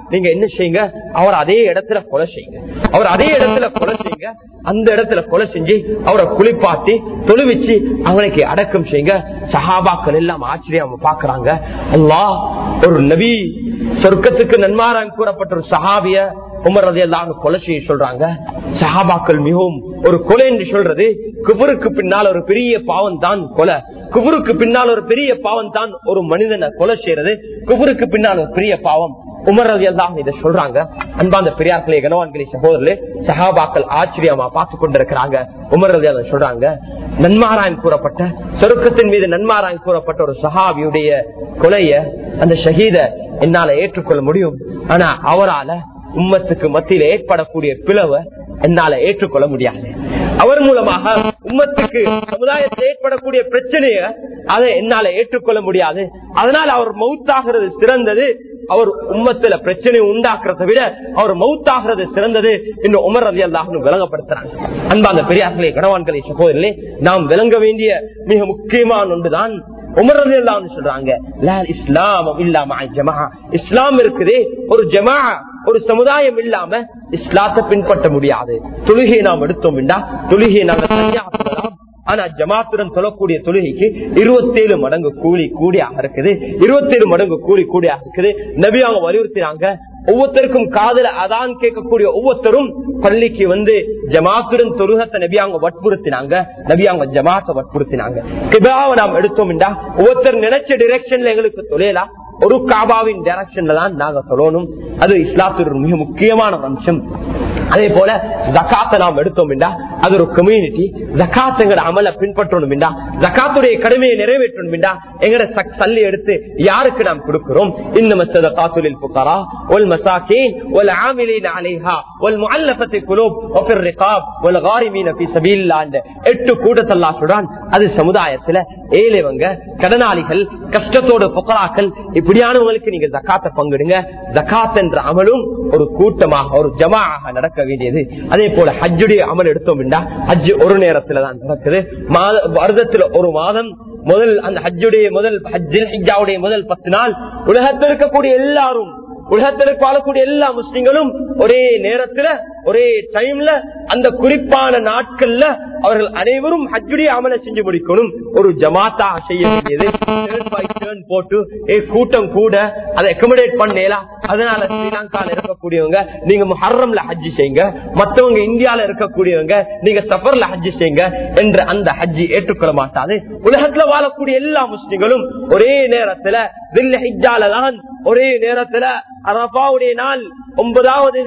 நீங்க என்ன செய்யுங்க அவர் அதே இடத்துல கொலை செய்யுங்க அவர் அதே இடத்துல கொலை செய்யுங்க அந்த இடத்துல கொலை செஞ்சு அவரை குளிப்பாட்டி தொழுவிச்சு அவனுக்கு அடக்கம் செய்யுங்க சஹாபாக்கள் எல்லாம் ஆச்சரியம் பாக்குறாங்க அல்லாஹ் ஒரு நபி சொர்க்கத்துக்கு நன்மாரான் கூறப்பட்ட ஒரு சஹாபிய உமர் ரதி கொலை செய்ய சொல்றாங்க சஹாபாக்கள் மிகவும் ஒரு கொலை என்று சொல்றது குபருக்கு பின்னால் ஒரு பெரிய பாவம் தான் கொலை குபருக்கு பின்னால் ஒரு பெரிய பாவம் தான் ஒரு மனிதனை கொலை செய்யறது குபருக்கு பின்னால் ஒரு பெரிய பாவம் உமர் ரதி இதை சொல்றாங்க அன்பாந்த பெரியார்களே கனவான்களே சகோதரர்களே சஹாபாக்கள் ஆச்சரியமா பார்த்து கொண்டிருக்கிறாங்க உமர் ரதி சொல்றாங்க நன்மாராயன் கூறப்பட்ட சொருக்கத்தின் மீது நன்மாராயன் கூறப்பட்ட ஒரு சஹாபியுடைய கொலைய அந்த ஷஹீத என்னால ஏற்றுக்கொள்ள முடியும் ஆனா அவரால உம்மத்துக்கு மத்தியில் ஏற்படக்கூடிய பிளவை என்னால ஏற்றுக்கொள்ள முடியாது அவர் மூலமாக உம்மத்துக்கு சமுதாயத்தில் ஏற்படக்கூடிய பிரச்சனைய அதை என்னால ஏற்றுக்கொள்ள முடியாது அதனால் அவர் மவுத்தாகிறது சிறந்தது அவர் உம்மத்துல பிரச்சனை உண்டாக்குறத விட அவர் மவுத்தாகிறது சிறந்தது என்று உமர் ரவி அல்லாஹ் விளங்கப்படுத்துறாங்க அன்பாந்த பெரியார்களே கணவான்களே சகோதரர்களே நாம் விளங்க வேண்டிய மிக முக்கியமான ஒன்றுதான் உமர் ரவி அல்லாஹ் சொல்றாங்க இஸ்லாம் இல்லாம ஜமா இஸ்லாம் இருக்குதே ஒரு ஜமா ஒரு சமுதாயம் இல்லாம இஸ்லாத்தை பின்பற்ற முடியாது தொழுகையை நாம் எடுத்தோம் தொழுகையை நாங்கள் ஆனா ஜமாத்துடன் சொல்லக்கூடிய தொழுகைக்கு இருபத்தேழு மடங்கு கூலி கூடியாக இருக்குது இருபத்தேழு மடங்கு கூலி கூடியாக இருக்குது நபி அவங்க வலியுறுத்தினாங்க ஒவ்வொருத்தருக்கும் காதல அதான் கேட்கக்கூடிய ஒவ்வொருத்தரும் பள்ளிக்கு வந்து ஜமாத்துடன் தொழுகத்தை நபி அவங்க வற்புறுத்தினாங்க நபி அவங்க ஜமாத்தை வற்புறுத்தினாங்க கிபாவை நாம் எடுத்தோம் ஒவ்வொருத்தர் நினைச்ச டிரெக்ஷன்ல எங்களுக்கு தொழிலா ஒரு காபாவின் டைரக்ஷன்ல தான் நாங்க சொல்லணும் அது இஸ்லாத்தின் மிக முக்கியமான அம்சம் அதே போல ஜக்காத்தை நாம் எடுத்தோம் அது ஒரு கம்யூனிட்டி ஜக்காத்துங்கிற அமல பின்பற்றணும் ஜக்காத்துடைய கடமையை நிறைவேற்றணும் எங்கட சல்லி எடுத்து யாருக்கு நாம் கொடுக்கிறோம் இந்த மசத காத்துலில் புகாரா ஒல் மசாக்கீன் ஒல் ஆமிலின் அலைஹா ஒல் முஅல்லஃபத்தி குலூப் ஒஃபிர் ரிகாப் ஒல் காரிமீன ஃபீ சபீலில்லாஹ் என்ற எட்டு கூட்டத்தல்லா சொல்றான் அது சமுதாயத்துல ஏழைவங்க கடனாளிகள் கஷ்டத்தோட புகராக்கள் இப்படியானவங்களுக்கு நீங்க ஜக்காத்தை பங்கிடுங்க ஜக்காத் என்ற அமலும் ஒரு கூட்டமாக ஒரு ஜமாக நடக்க வேண்டியது அதே போல ஹஜ்ஜுடைய அமல் எடுத்தோம் ஹஜ் ஒரு நேரத்துல தான் நடக்குது வருடத்துல ஒரு மாதம் முதல் அந்த ஹஜ்ஜுடைய முதல் ஹஜ்ஜில் ஹிஜாவுடைய முதல் பத்து நாள் உலகத்தில் இருக்கக்கூடிய எல்லாரும் உலகத்தில் வாழக்கூடிய எல்லா முஸ்லிம்களும் ஒரே நேரத்துல ஒரே டைம்ல அந்த குறிப்பான நாட்கள்ல அவர்கள் அனைவரும் ஹஜ்ஜுடைய அமலை செஞ்சு முடிக்கணும் ஒரு ஜமாத்தா செய்ய வேண்டியது போட்டு கூட்டம் கூட அதை அக்கமடேட் பண்ணலாம் அதனால ஸ்ரீலங்கால இருக்கக்கூடியவங்க நீங்க முஹர்ரம்ல ஹஜ்ஜி செய்யுங்க மத்தவங்க இந்தியால இருக்கக்கூடியவங்க நீங்க சஃபர்ல ஹஜ்ஜி செய்யுங்க என்ற அந்த ஹஜ்ஜி ஏற்றுக்கொள்ள மாட்டாது உலகத்துல வாழக்கூடிய எல்லா முஸ்லிம்களும் ஒரே நேரத்துல தில்ல ஹிஜால தான் ஒரே நேரத்துல அரபாவுடைய நாள் ஒன்பதாவது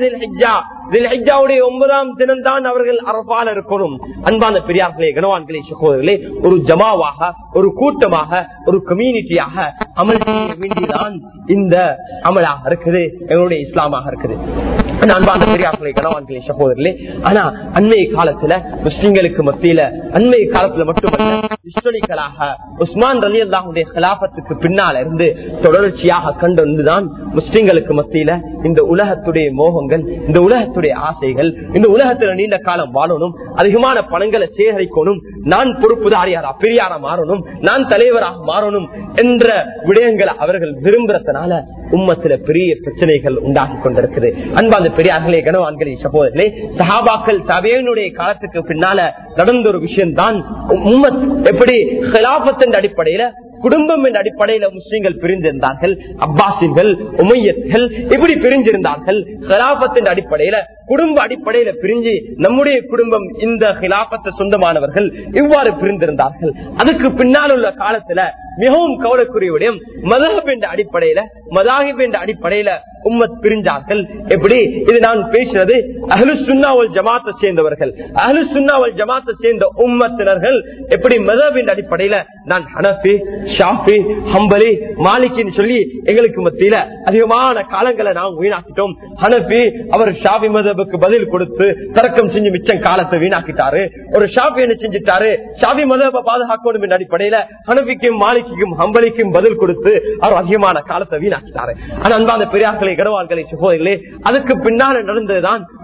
ஹிஜாவுடைய ஒன்பதாம் தினம் தான் அவர்கள் அரபால இருக்கணும் அன்பான பெரியார்களே கனவான்களே சகோதரர்களே ஒரு ஜமாவாக ஒரு கூட்டமாக ஒரு கம்யூனிட்டியாக அமல் செய்ய வேண்டியதான் இந்த அமலாக இருக்குது எங்களுடைய இஸ்லாமாக இருக்குது அன்பான பெரியார்களே கனவான்களே சகோதரர்களே ஆனா அண்மை காலத்துல முஸ்லிம்களுக்கு மத்தியில அண்மை காலத்துல மட்டுமல்ல இஸ்லாமிகளாக உஸ்மான் ரலி அல்லாஹுடைய கலாபத்துக்கு பின்னால இருந்து தொடர்ச்சியாக கண்டு வந்துதான் முஸ்லிம்களுக்கு மத்தியில இந்த உலகத்துடைய மோகங்கள் இந்த உலகத்துடைய ஆசைகள் இந்த உலகத்துல நீண்ட காலம் வாழணும் அதிகமான பணங்களை சேகரிக்கணும் நான் பொறுப்புதாரியாரா பெரியாரா மாறணும் நான் தலைவராக மாறணும் என்ற விடயங்களை அவர்கள் விரும்புறதுனால உம்மத்துல பெரிய பிரச்சனைகள் உண்டாகி கொண்டிருக்குது அன்பாந்த பெரியார்களே கனவான்களே சகோதரர்களே சஹாபாக்கள் சபையனுடைய காலத்துக்கு பின்னால நடந்த ஒரு விஷயம் தான் உம்மத் எப்படி ஹிலாபத்தின் அடிப்படையில குடும்பம் என்ற அடிப்படையில முஸ்லீம்கள் பிரிந்திருந்தார்கள் அப்பாசின்கள் உமையத்கள் இப்படி பிரிஞ்சிருந்தார்கள் ஹிலாபத்தின் அடிப்படையில குடும்ப அடிப்படையில பிரிஞ்சு நம்முடைய குடும்பம் இந்த ஹிலாபத்தை சொந்தமானவர்கள் இவ்வாறு பிரிந்திருந்தார்கள் அதுக்கு பின்னால் உள்ள காலத்துல மிகவும் கவலைக்குரிய விடயம் மதகப் என்ற அடிப்படையில மதாகிப் என்ற அடிப்படையில உம்மத் பிரிஞ்சார்கள் எப்படி இது நான் பேசுறது அஹ்லு சுன்னாவல் ஜமாத்தை சேர்ந்தவர்கள் அஹ்லு சுன்னாவல் ஜமாத்தை சேர்ந்த உம்மத்தினர்கள் எப்படி மதபின் அடிப்படையில நான் ஹனஃபி ஷாஃபி ஹம்பலி மாலிக்கின்னு சொல்லி எங்களுக்கு மத்தியில அதிகமான காலங்களை நாம் வீணாக்கிட்டோம் ஹனஃபி அவர் ஷாஃபி மதபுக்கு பதில் கொடுத்து தரக்கம் செஞ்சு மிச்சம் காலத்தை வீணாக்கிட்டாரு ஒரு ஷாஃபி என்ன செஞ்சுட்டாரு ஷாஃபி மதபை பாதுகாக்கணும் என்ற அடிப்படையில ஹனபிக்கும் மாலிக்கும் ஹம்பலிக்கும் பதில் கொடுத்து அவர் அதிகமான காலத்தை வீணாக்கிட்டாரு ஆனா அன்பான பெரியார்களே கடவாள்களை சகோதரிகளே அதுக்கு பின்னால நடந்ததுதான்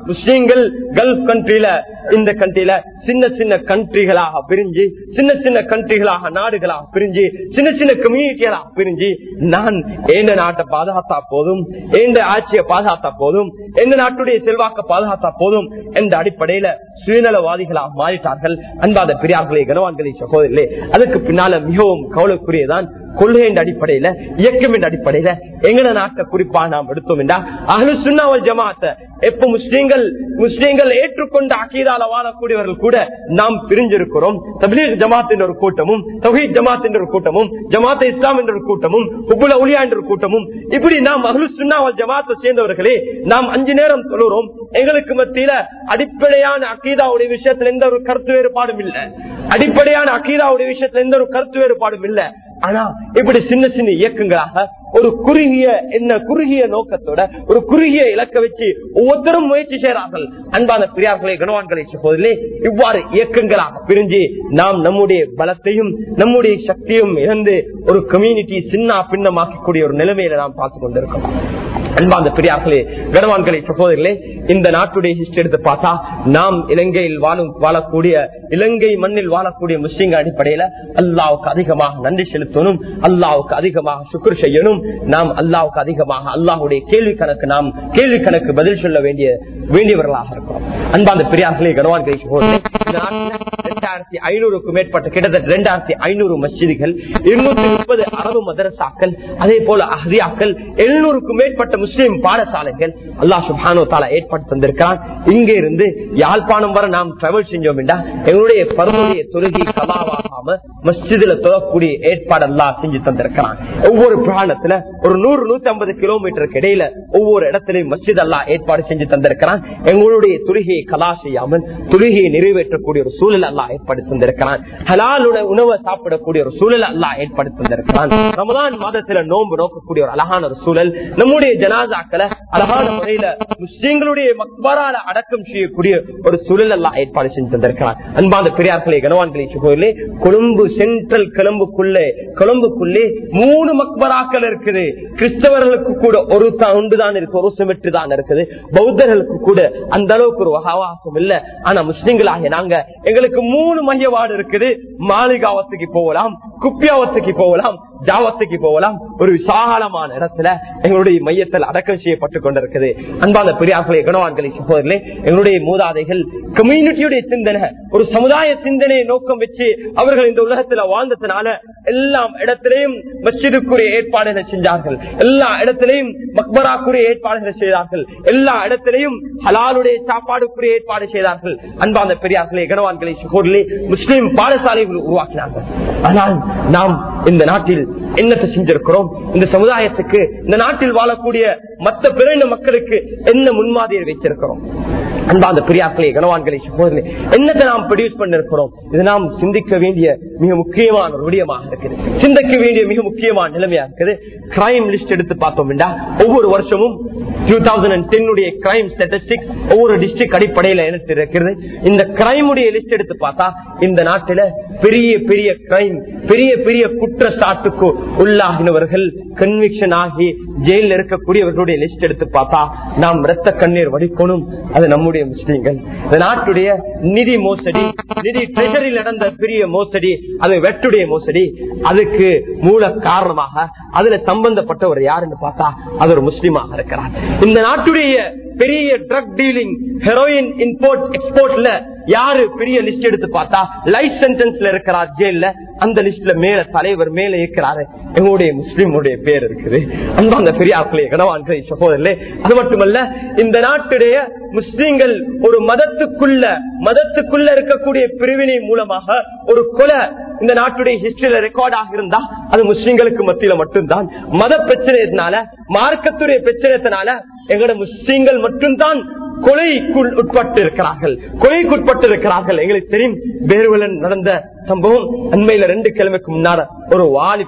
முஸ்லீம்கள் கல்ஃப் கண்ட்ரில இந்த கண்ட்ரில சின்ன சின்ன கண்ட்ரிகளாக பிரிஞ்சு சின்ன சின்ன கண்ட்ரிகளாக நாடுகளாக பிரிஞ்சு சின்ன சின்ன கம்யூனிட்டிகளாக பிரிஞ்சு நான் எந்த நாட்டை பாதுகாத்தா போதும் எந்த ஆட்சியை பாதுகாத்தா போதும் எந்த நாட்டுடைய செல்வாக்க பாதுகாத்தா போதும் என்ற அடிப்படையில சுயநலவாதிகளாக மாறிட்டார்கள் அன்பாத பெரியார்களே கனவான்களே சகோதரர்களே அதுக்கு பின்னால மிகவும் கவலைக்குரியதான் கொள்கை என்ற அடிப்படையில இயக்கம் என்ற அடிப்படையில எங்கட நாட்டை குறிப்பா நாம் எடுத்தோம் என்றா அகலு சுண்ணாவல் ஜமாத்த எப்ப முஸ்லீம்கள் முஸ்லீம்கள் ஏற்றுக்கொண்ட அக்கீதால வாழக்கூடியவர்கள் கூட நாம் பிரிஞ்சிருக்கிறோம் தபிலீக் ஜமாத் என்ற ஒரு கூட்டமும் தவஹீத் ஜமாத் என்ற ஒரு கூட்டமும் ஜமாத் இஸ்லாம் என்ற ஒரு கூட்டமும் உப்புல உலியா என்ற ஒரு கூட்டமும் இப்படி நாம் அகலு சுண்ணாவல் ஜமாத்தை சேர்ந்தவர்களே நாம் அஞ்சு நேரம் தொழுறோம் எங்களுக்கு மத்தியில அடிப்படையான அக்கீதாவுடைய விஷயத்துல எந்த ஒரு கருத்து வேறுபாடும் இல்லை அடிப்படையான அக்கீதாவுடைய விஷயத்துல எந்த ஒரு கருத்து வேறுபாடும் இல்லை ஆனா இப்படி சின்ன சின்ன இயக்கங்களாக ஒரு குறுகிய என்ன குறுகிய நோக்கத்தோட ஒரு குறுகிய இலக்க வச்சு ஒவ்வொருத்தரும் முயற்சி செய்கிறார்கள் அன்பான பிரியார்களை கனவான்களை சகோதரிலே இவ்வாறு இயக்கங்களாக பிரிஞ்சு நாம் நம்முடைய பலத்தையும் நம்முடைய சக்தியும் இழந்து ஒரு கம்யூனிட்டி சின்ன பின்னமாக்கக்கூடிய ஒரு நிலைமையில நாம் பார்த்து கொண்டிருக்கோம் அன்பாந்த பெரியார்களே கனவான்களை சகோதரிகளே இந்த நாட்டுடைய ஹிஸ்டரி எடுத்து பார்த்தா நாம் இலங்கையில் வாழும் வாழக்கூடிய இலங்கை மண்ணில் வாழக்கூடிய முஸ்லீம்கள் அடிப்படையில அல்லாவுக்கு அதிகமாக நன்றி செலுத்தணும் அல்லாவுக்கு அதிகமாக சுக்குர் செய்யணும் நாம் அல்லாவுக்கு அதிகமாக அல்லாஹுடைய கேள்வி கணக்கு நாம் கேள்வி கணக்கு பதில் சொல்ல வேண்டிய வேண்டியவர்களாக இருக்கிறோம் அன்பாந்த பெரியார்களே கனவான்களை சகோதரர்களே இந்த நாட்டில் இரண்டாயிரத்தி ஐநூறுக்கும் மேற்பட்ட கிட்டத்தட்ட இரண்டாயிரத்தி ஐநூறு மஸ்ஜிதுகள் இருநூத்தி முப்பது அரபு மதரசாக்கள் அதே போல அஹ்ரியாக்கள் எழுநூறுக்கும் மேற்பட்ட முஸ்லீம் பாடசாலைகள் அல்லா சுபானோ தாலா ஏற்படுத்தி தந்திருக்கிறான் இங்க இருந்து யாழ்ப்பாணம் வரை நாம் டிராவல் செஞ்சோம் என்றா எங்களுடைய பருவடைய தொழுகை கதாவாகாம மஸ்ஜிதுல தொழக்கூடிய ஏற்பாடு அல்லா செஞ்சு தந்திருக்கிறான் ஒவ்வொரு பிராணத்துல ஒரு நூறு நூத்தி ஐம்பது கிலோமீட்டருக்கு இடையில ஒவ்வொரு இடத்திலையும் மஸ்ஜித் அல்லா ஏற்பாடு செஞ்சு தந்திருக்கிறான் எங்களுடைய தொழுகையை கலா செய்யாமல் தொழுகையை நிறைவேற்றக்கூடிய ஒரு சூழல் அல்லா ஏற்படுத்தி தந்திருக்கிறான் ஹலால் உண- உணவை சாப்பிடக்கூடிய ஒரு சூழல் அல்லா ஏற்படுத்தி தந்திருக்கிறான் ரமதான் மாதத்துல நோன்பு நோக்கக்கூடிய ஒரு அழகான ஒரு சூழல் நம்முடைய ஜனாசாக்களை அழகான முறையில முஸ்லீம்களுடைய மக்பரால அடக்கம் செய்யக்கூடிய ஒரு சூழல் எல்லாம் ஏற்பாடு செஞ்சு தந்திருக்கிறான் அன்பான பெரியார்களே கனவான்களே சுகோயிலே கொழும்பு சென்ட்ரல் கொழும்புக்குள்ளே கொழும்புக்குள்ளே மூணு மக்பராக்கள் இருக்குது கிறிஸ்தவர்களுக்கு கூட ஒரு ஒன்றுதான் இருக்கு ஒரு சிமெட்ரி தான் இருக்குது பௌத்தர்களுக்கு கூட அந்த அளவுக்கு ஒரு அவகாசம் இல்ல ஆனா முஸ்லிம்களாக நாங்க எங்களுக்கு மூணு மையவாடு இருக்குது மாளிகாவத்துக்கு போகலாம் குப்பியாவத்துக்கு போகலாம் ஜாவத்துக்கு போகலாம் ஒரு விசாலமான இடத்துல எங்களுடைய மையத்தில் அடக்கம் செய்யப்பட்டு கொண்டிருக்குது அன்பான பெரியார்களே கனவான்களை சகோதரர்களே எங்களுடைய மூதாதைகள் கம்யூனிட்டியுடைய சிந்தனை ஒரு சமுதாய சிந்தனையை நோக்கம் வச்சு அவர்கள் இந்த உலகத்துல வாழ்ந்ததுனால எல்லா இடத்திலையும் மஸ்ஜிதுக்குரிய ஏற்பாடுகளை செஞ்சார்கள் எல்லா இடத்திலையும் மக்பராக்குரிய ஏற்பாடுகளை செய்தார்கள் எல்லா இடத்திலையும் ஹலாலுடைய சாப்பாடுக்குரிய ஏற்பாடு செய்தார்கள் அன்பான பெரியார்களே கனவான்களை சகோதரர்களே முஸ்லிம் பாடசாலைகள் உருவாக்கினார்கள் ஆனால் நாம் இந்த நாட்டில் என்னத்தை செஞ்சிருக்கிறோம் இந்த சமுதாயத்துக்கு இந்த நாட்டில் வாழக்கூடிய மற்ற பிறந்த மக்களுக்கு என்ன முன்மாதிரி வைத்திருக்கிறோம் அன்பாந்த பெரியாக்களே கனவான்களை சகோதரர்களே என்னத்தை நாம் ப்ரொடியூஸ் பண்ணிருக்கிறோம் இது நாம் சிந்திக்க வேண்டிய மிக முக்கியமான ஒரு விடயமாக இருக்குது சிந்திக்க வேண்டிய மிக முக்கியமான நிலைமையா இருக்குது கிரைம் லிஸ்ட் எடுத்து பார்த்தோம் என்றா ஒவ்வொரு வருஷமும் டூ தௌசண்ட் டென்னுடைய கிரைம் ஸ்டாட்டிஸ்டிக் ஒவ்வொரு டிஸ்ட்ரிக்ட் அடிப்படையில் எனக்கு இருக்கிறது இந்த கிரைம் உடைய லிஸ்ட் எடுத்து பார்த்தா இந்த நாட்டில பெரிய பெரிய கிரைம் பெரிய பெரிய குற்றச்சாட்டுக்கு உள்ளாகினவர்கள் கன்விக்ஷன் ஆகி ஜெயில இருக்கக்கூடியவர்களுடைய லிஸ்ட் எடுத்து பார்த்தா நாம் ரத்த கண்ணீர் வடிக்கணும் அது நம்முடைய முஸ்லீம்கள் இந்த நாட்டுடைய நிதி மோசடி நிதி ட்ரெஷரியில் நடந்த பெரிய மோசடி அது வெட்டுடைய மோசடி அதுக்கு மூல காரணமாக அதுல சம்பந்தப்பட்டவர் யாருன்னு பார்த்தா அது ஒரு முஸ்லீமாக இருக்கிறார் இந்த நாட்டுடைய பெரிய ட்ரக் டீலிங் ஹெரோயின் இம்போர்ட் எக்ஸ்போர்ட்ல யாரு பெரிய லிஸ்ட் எடுத்து பார்த்தா லைஃப் சென்டென்ஸ்ல இருக்கிறார் ஜெயில அந்த லிஸ்ட்ல மேல தலைவர் மேல இருக்கிறாரு எங்களுடைய முஸ்லீமுடைய பேர் இருக்குது அந்த பெரியாக்களே கனவான்களே சகோதரர்களே அது மட்டுமல்ல இந்த நாட்டுடைய முஸ்லீம்கள் ஒரு மதத்துக்குள்ள மதத்துக்குள்ள இருக்கக்கூடிய பிரிவினை மூலமாக ஒரு கொலை இந்த நாட்டுடைய ஹிஸ்டரியில ரெக்கார்ட் ஆக இருந்தா அது முஸ்லீம்களுக்கு மத்தியில மட்டும்தான் மத பிரச்சனைனால மார்க்கத்துடைய பிரச்சனைனால எங்களோட முஸ்லீம்கள் மட்டும்தான் கொலைக்குள் உட்பட்டு இருக்கிறார்கள் கொலைக்குட்பட்டு இருக்கிறார்கள் எங்களுக்கு தெரியும் பேருவலன் நடந்த சம்பவம் அண்மையில ரெண்டு கிழமைக்கு முன்னால ஒரு வாலிபர்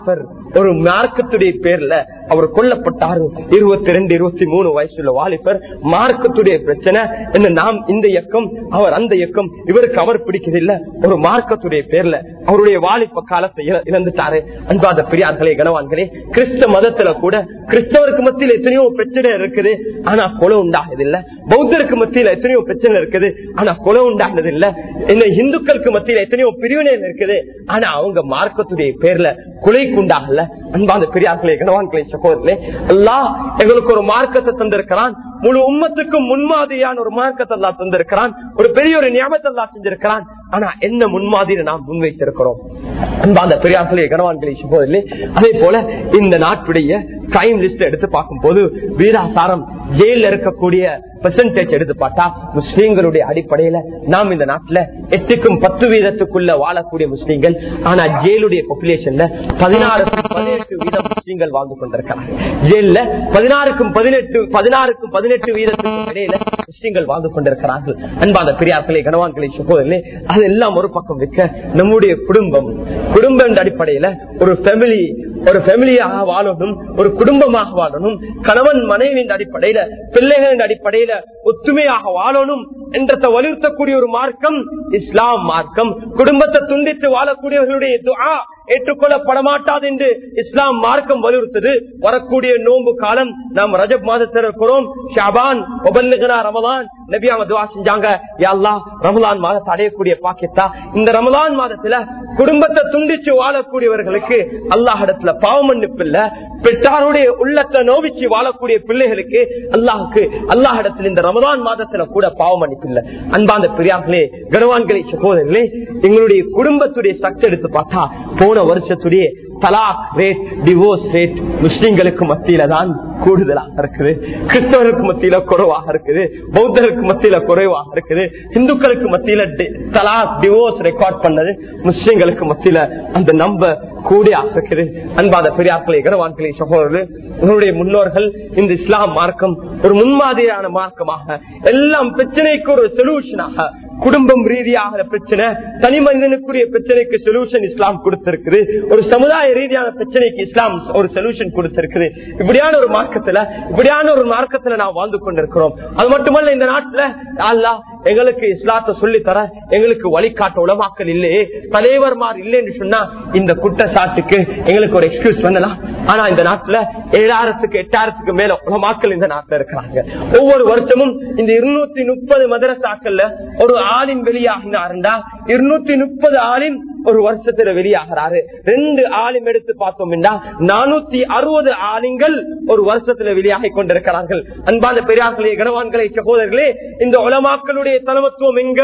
ஒரு மார்க்கத்துடைய பேர்ல அவர் கொல்லப்பட்டாரு இருபத்தி ரெண்டு இருபத்தி மூணு வயசுல வாலிபர் மார்க்கத்துடைய பிரச்சனை என்ன நாம் இந்த இயக்கம் அவர் அந்த இயக்கம் இவருக்கு அவர் பிடிக்கதில்ல ஒரு மார்க்கத்துடைய பேர்ல அவருடைய வாலிப காலத்தை இழ- இழந்துட்டாரு அன்பாத பெரியார்களே கனவான்களே கிறிஸ்தவ மதத்துல கூட கிறிஸ்தவருக்கு மத்தியில் எத்தனையோ பிரச்சனை இருக்குது ஆனா கொலை உண்டாகுது இல்ல பௌத்தருக்கு மத்தியில எத்தனையோ பிரச்சனை இருக்குது ஆனா கொலை உண்டாகுது இல்ல என்ன இந்துக்களுக்கு மத்தியில எத்தனையோ பிரிவினைகள் இருக்குது ஆனா அவங்க மார்க்கத்துடைய பேர்ல கொலைக்கு உண்டாகல அன்பாத பெரியார்களே கனவான்களே சகோதரர்களே அல்லாஹ் எங்களுக்கு ஒரு மார்க்கத்தை தந்திருக்கிறான் முழு உம்மத்துக்கும் முன்மாதிரியான ஒரு மார்க்கத்தை அல்லாஹ் தந்திருக்கிறான் ஒரு பெரிய ஒரு நியமத்தை அல்லாஹ் செஞ்சிருக்கிறான் ஆனா என்ன முன்மாதிரி நாம் முன்வைத்திருக்கிறோம் அன்பாந்த பெரியார்களே கனவான்களே சகோதரர்களே அதே போல இந்த நாட்டுடைய கிரைம் லிஸ்ட் எடுத்து பார்க்கும் போது வீராசாரம் ஜெயில இருக்கக்கூடிய பெர்சன்டேஜ் எடுத்து பார்த்தா முஸ்லீம்களுடைய அடிப்படையில நாம் இந்த நாட்டுல எட்டுக்கும் பத்து வீதத்துக்குள்ள வாழக்கூடிய முஸ்லீம்கள் ஆனா ஜெயிலுடைய பாப்புலேஷன்ல பதினாறுக்கும் பதினெட்டு வீதம் முஸ்லீம்கள் வாழ்ந்து கொண்டிருக்கிறாங்க ஜெயில பதினாறுக்கும் பதினெட்டு பதினாறுக்கும் பதினெட்டு வீதத்துக்கும் இடையில முஸ்லீம்கள் வாழ்ந்து கொண்டிருக்கிறார்கள் அன்பான பெரியார்களே கனவான்களை சகோதரர்களே அதெல்லாம் ஒரு பக்கம் வைக்க நம்முடைய குடும்பம் குடும்ப அடிப்படையில ஒரு ஃபேமிலி ஒரு ஃபேமிலியாக வாழணும் ஒரு குடும்பமாக வாழணும் கணவன் மனைவியின் அடிப்படையில பிள்ளைகளின் அடிப்படையில ஒத்துமையாக வாழணும் என்றதை வலியுறுத்தக்கூடிய ஒரு மார்க்கம் இஸ்லாம் மார்க்கம் குடும்பத்தை துண்டித்து வாழக்கூடியவர்களுடைய துஆ ஏற்றுக்கொள்ளப்பட மாட்டாது என்று இஸ்லாம் மார்க்கம் வலியுறுத்தது வரக்கூடிய நோன்பு காலம் நாம் ரஜப் மாதத்தில் இருக்கிறோம் ஷாபான் ஒபல்லுகனா ரமலான் நபி அவங்க துவா செஞ்சாங்க யா அல்லாஹ் ரமலான் மாதத்தை அடையக்கூடிய பாக்கியத்தா இந்த ரமலான் மாதத்துல குடும்பத்தை துண்டிச்சு வாழக்கூடியவர்களுக்கு அல்லாஹ் இடத்துல பாவ மன்னிப்பு இல்ல பெற்றாருடைய உள்ளத்தை நோவிச்சு வாழக்கூடிய பிள்ளைகளுக்கு அல்லாஹுக்கு அல்லாஹ் இடத்துல இந்த ரமலான் மாதத்துல கூட பாவ மன்னிப்பு இல்ல அன்பாந்த பெரியார்களே கனவான்களே சகோதரர்களே எங்களுடைய குடும்பத்துடைய சக்தி எடுத்து பார்த்தா போன வருஷத்துடைய தலாக் ரேட் டிவோர்ஸ் ரேட் முஸ்லிம்களுக்கு மத்தியில தான் கூடுதலாக இருக்குது கிறிஸ்தவருக்கு மத்தியில குறைவாக இருக்குது பௌத்தருக்கு மத்தியில குறைவாக இருக்குது இந்துக்களுக்கு மத்தியில டி- தலாக் டிவோர்ஸ் ரெக்கார்ட் பண்ணது முஸ்லிம்களுக்கு மத்தியில அந்த நம்ப கூடியாக இருக்குது அன்பாத பெரியாக்களை கனவான்களே சகோதரர்கள் உங்களுடைய முன்னோர்கள் இந்த இஸ்லாம் மார்க்கம் ஒரு முன்மாதிரியான மார்க்கமாக எல்லாம் பிரச்சனைக்கு ஒரு சொல்யூஷனாக குடும்பம் ரீதியாக பிரச்சனை தனி மனிதனுக்குரிய பிரச்சனைக்கு சொல்யூஷன் இஸ்லாம் கொடுத்திருக்குது ஒரு சமுதாய ரீதியான பிரச்சனைக்கு இஸ்லாம் ஒரு சொல்யூஷன் கொடுத்திருக்குது இப்படியான ஒரு மார்க்கத்துல இப்படியான ஒரு மார்க்கத்துல நாம் வாழ்ந்து கொண்டிருக்கிறோம் அது மட்டுமல்ல இந்த நாட்டுல அல்லாஹ் எங்களுக்கு இஸ்லாத்தை சொல்லி தர எங்களுக்கு வழிகாட்ட உலமாக்கல் இல்லையே தலைவர்மார் இல்லைன்னு சொன்னா இந்த குற்றச்சாட்டுக்கு எங்களுக்கு ஒரு எக்ஸ்கியூஸ் பண்ணலாம் ஆனா இந்த நாட்டுல ஏழாயிரத்துக்கு எட்டாயிரத்துக்கு மேல உலமாக்கள் இந்த நாட்டுல இருக்கிறாங்க ஒவ்வொரு வருஷமும் இந்த இருநூத்தி முப்பது மதரசாக்கள்ல ஒரு ஆளின் வெளியாகினாருண்டா இருநூத்தி முப்பது ஆளின் ஒரு வருஷத்துல வெளியாகிறாரு ரெண்டு ஆளும் எடுத்து பார்த்தோம்னா நானூத்தி அறுபது ஆளுங்கள் ஒரு வருஷத்துல வெளியாகி கொண்டிருக்கிறார்கள் அன்பான பெரியார்களே கனவான்களே சகோதரர்களே இந்த உலமாக்களுடைய தலைமத்துவம் எங்க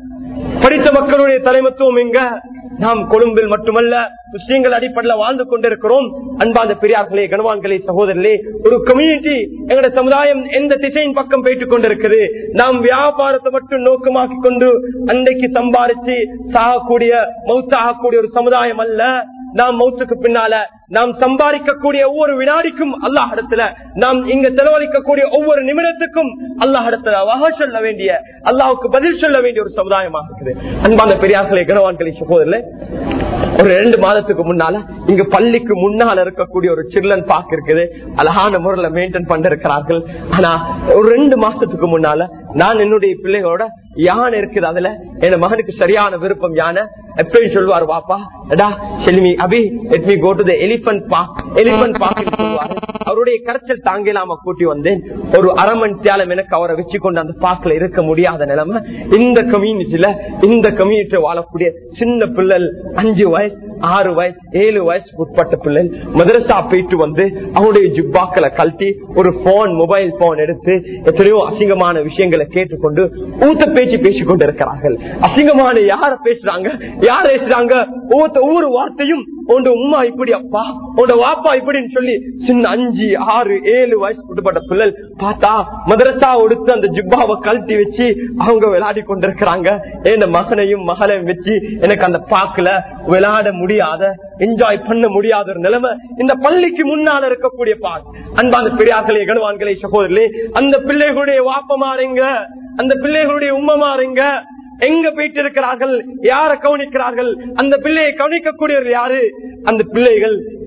படித்த மக்களுடைய தலைமத்துவம் எங்க நாம் கொழும்பில் மட்டுமல்ல முஸ்லீம்கள் அடிப்படையில் வாழ்ந்து கொண்டிருக்கிறோம் அன்பாந்த பெரியார்களே கனவான்களே சகோதரர்களே ஒரு கம்யூனிட்டி எங்களுடைய சமுதாயம் எந்த திசையின் பக்கம் போயிட்டுக் கொண்டிருக்குது நாம் வியாபாரத்தை மட்டும் நோக்கமாக்கி கொண்டு அன்றைக்கு சம்பாரிச்சு சாகக்கூடிய மௌத்தாகக்கூடிய ஒரு சமுதாயம் அல்ல நாம் மௌத்துக்கு பின்னால நாம் சம்பாதிக்கக்கூடிய ஒவ்வொரு வினாடிக்கும் அல்லாஹ் இடத்துல நாம் இங்க செலவழிக்கக்கூடிய ஒவ்வொரு நிமிடத்துக்கும் அல்லாஹ் இடத்துல வகை சொல்ல வேண்டிய அல்லாஹுக்கு பதில் சொல்ல வேண்டிய ஒரு சமுதாயமாக இருக்குது அன்பான பெரியார்களே கனவான்களே சகோதரர்களே ஒரு ரெண்டு மாதத்துக்கு முன்னால இங்க பள்ளிக்கு முன்னால இருக்கக்கூடிய ஒரு சில்லன் பார்க் இருக்குது அழகான முறையில மெயின்டைன் பண்ணிருக்கிறார்கள் ஆனா ஒரு ரெண்டு மாசத்துக்கு முன்னால நான் என்னுடைய பிள்ளைகளோட யானை இருக்குது அதுல என் மகனுக்கு சரியான விருப்பம் யானை எப்பயும் சொல்லுவார் வாப்பா எடா செல்மி அபி let me go to the elephant park elephant park சொல்லுவாரு அவருடைய கரைச்சல் தாங்கலாம கூட்டி வந்தேன் ஒரு அரை மணி தியாலம் எனக்கு அவரை வச்சு கொண்டு அந்த பார்க்ல இருக்க முடியாத நிலைமை இந்த கம்யூனிட்டியில இந்த கம்யூனிட்டி வாழக்கூடிய சின்ன பிள்ளை அஞ்சு வயசு ஆறு வயசு ஏழு வயசு உட்பட்ட பிள்ளை மதரசா போயிட்டு வந்து அவனுடைய ஜிப்பாக்களை கழட்டி ஒரு போன் மொபைல் போன் எடுத்து எத்தனையோ அசிங்கமான விஷயங்களை கேட்டுக்கொண்டு ஊத்த பேச்சு பேசிக் கொண்டு இருக்கிறார்கள் அசிங்கமான யார பேசுறாங்க யார பேசுறாங்க ஒவ்வொரு ஒவ்வொரு வார்த்தையும் உண்ட உமா இப்படி அப்பா உண்ட வாப்பா இப்படின்னு சொல்லி சின்ன அஞ்சு ஆறு ஏழு வயசு உட்பட்ட பிள்ளை பார்த்தா மதரசா எடுத்து அந்த ஜிப்பாவை கழட்டி வச்சு அவங்க விளையாடி கொண்டிருக்கிறாங்க என் மகனையும் மகளையும் வச்சு எனக்கு அந்த பாக்குல விளையாட முடியாத என்ஜாய் பண்ண முடியாத ஒரு நிலைமை இந்த பள்ளிக்கு முன்னால இருக்கக்கூடிய பாக் அன்பான பெரியார்களே கனவான்களே சகோதரர்களே அந்த பிள்ளைகளுடைய வாப்பமாறுங்க அந்த பிள்ளைகளுடைய உம்மமாறுங்க எங்க போயிட்டு இருக்கிறார்கள் யார கவனிக்கிறார்கள் அந்த பிள்ளையை கவனிக்கக்கூடியவர்கள் யாரு அந்த பிள்ளைகள்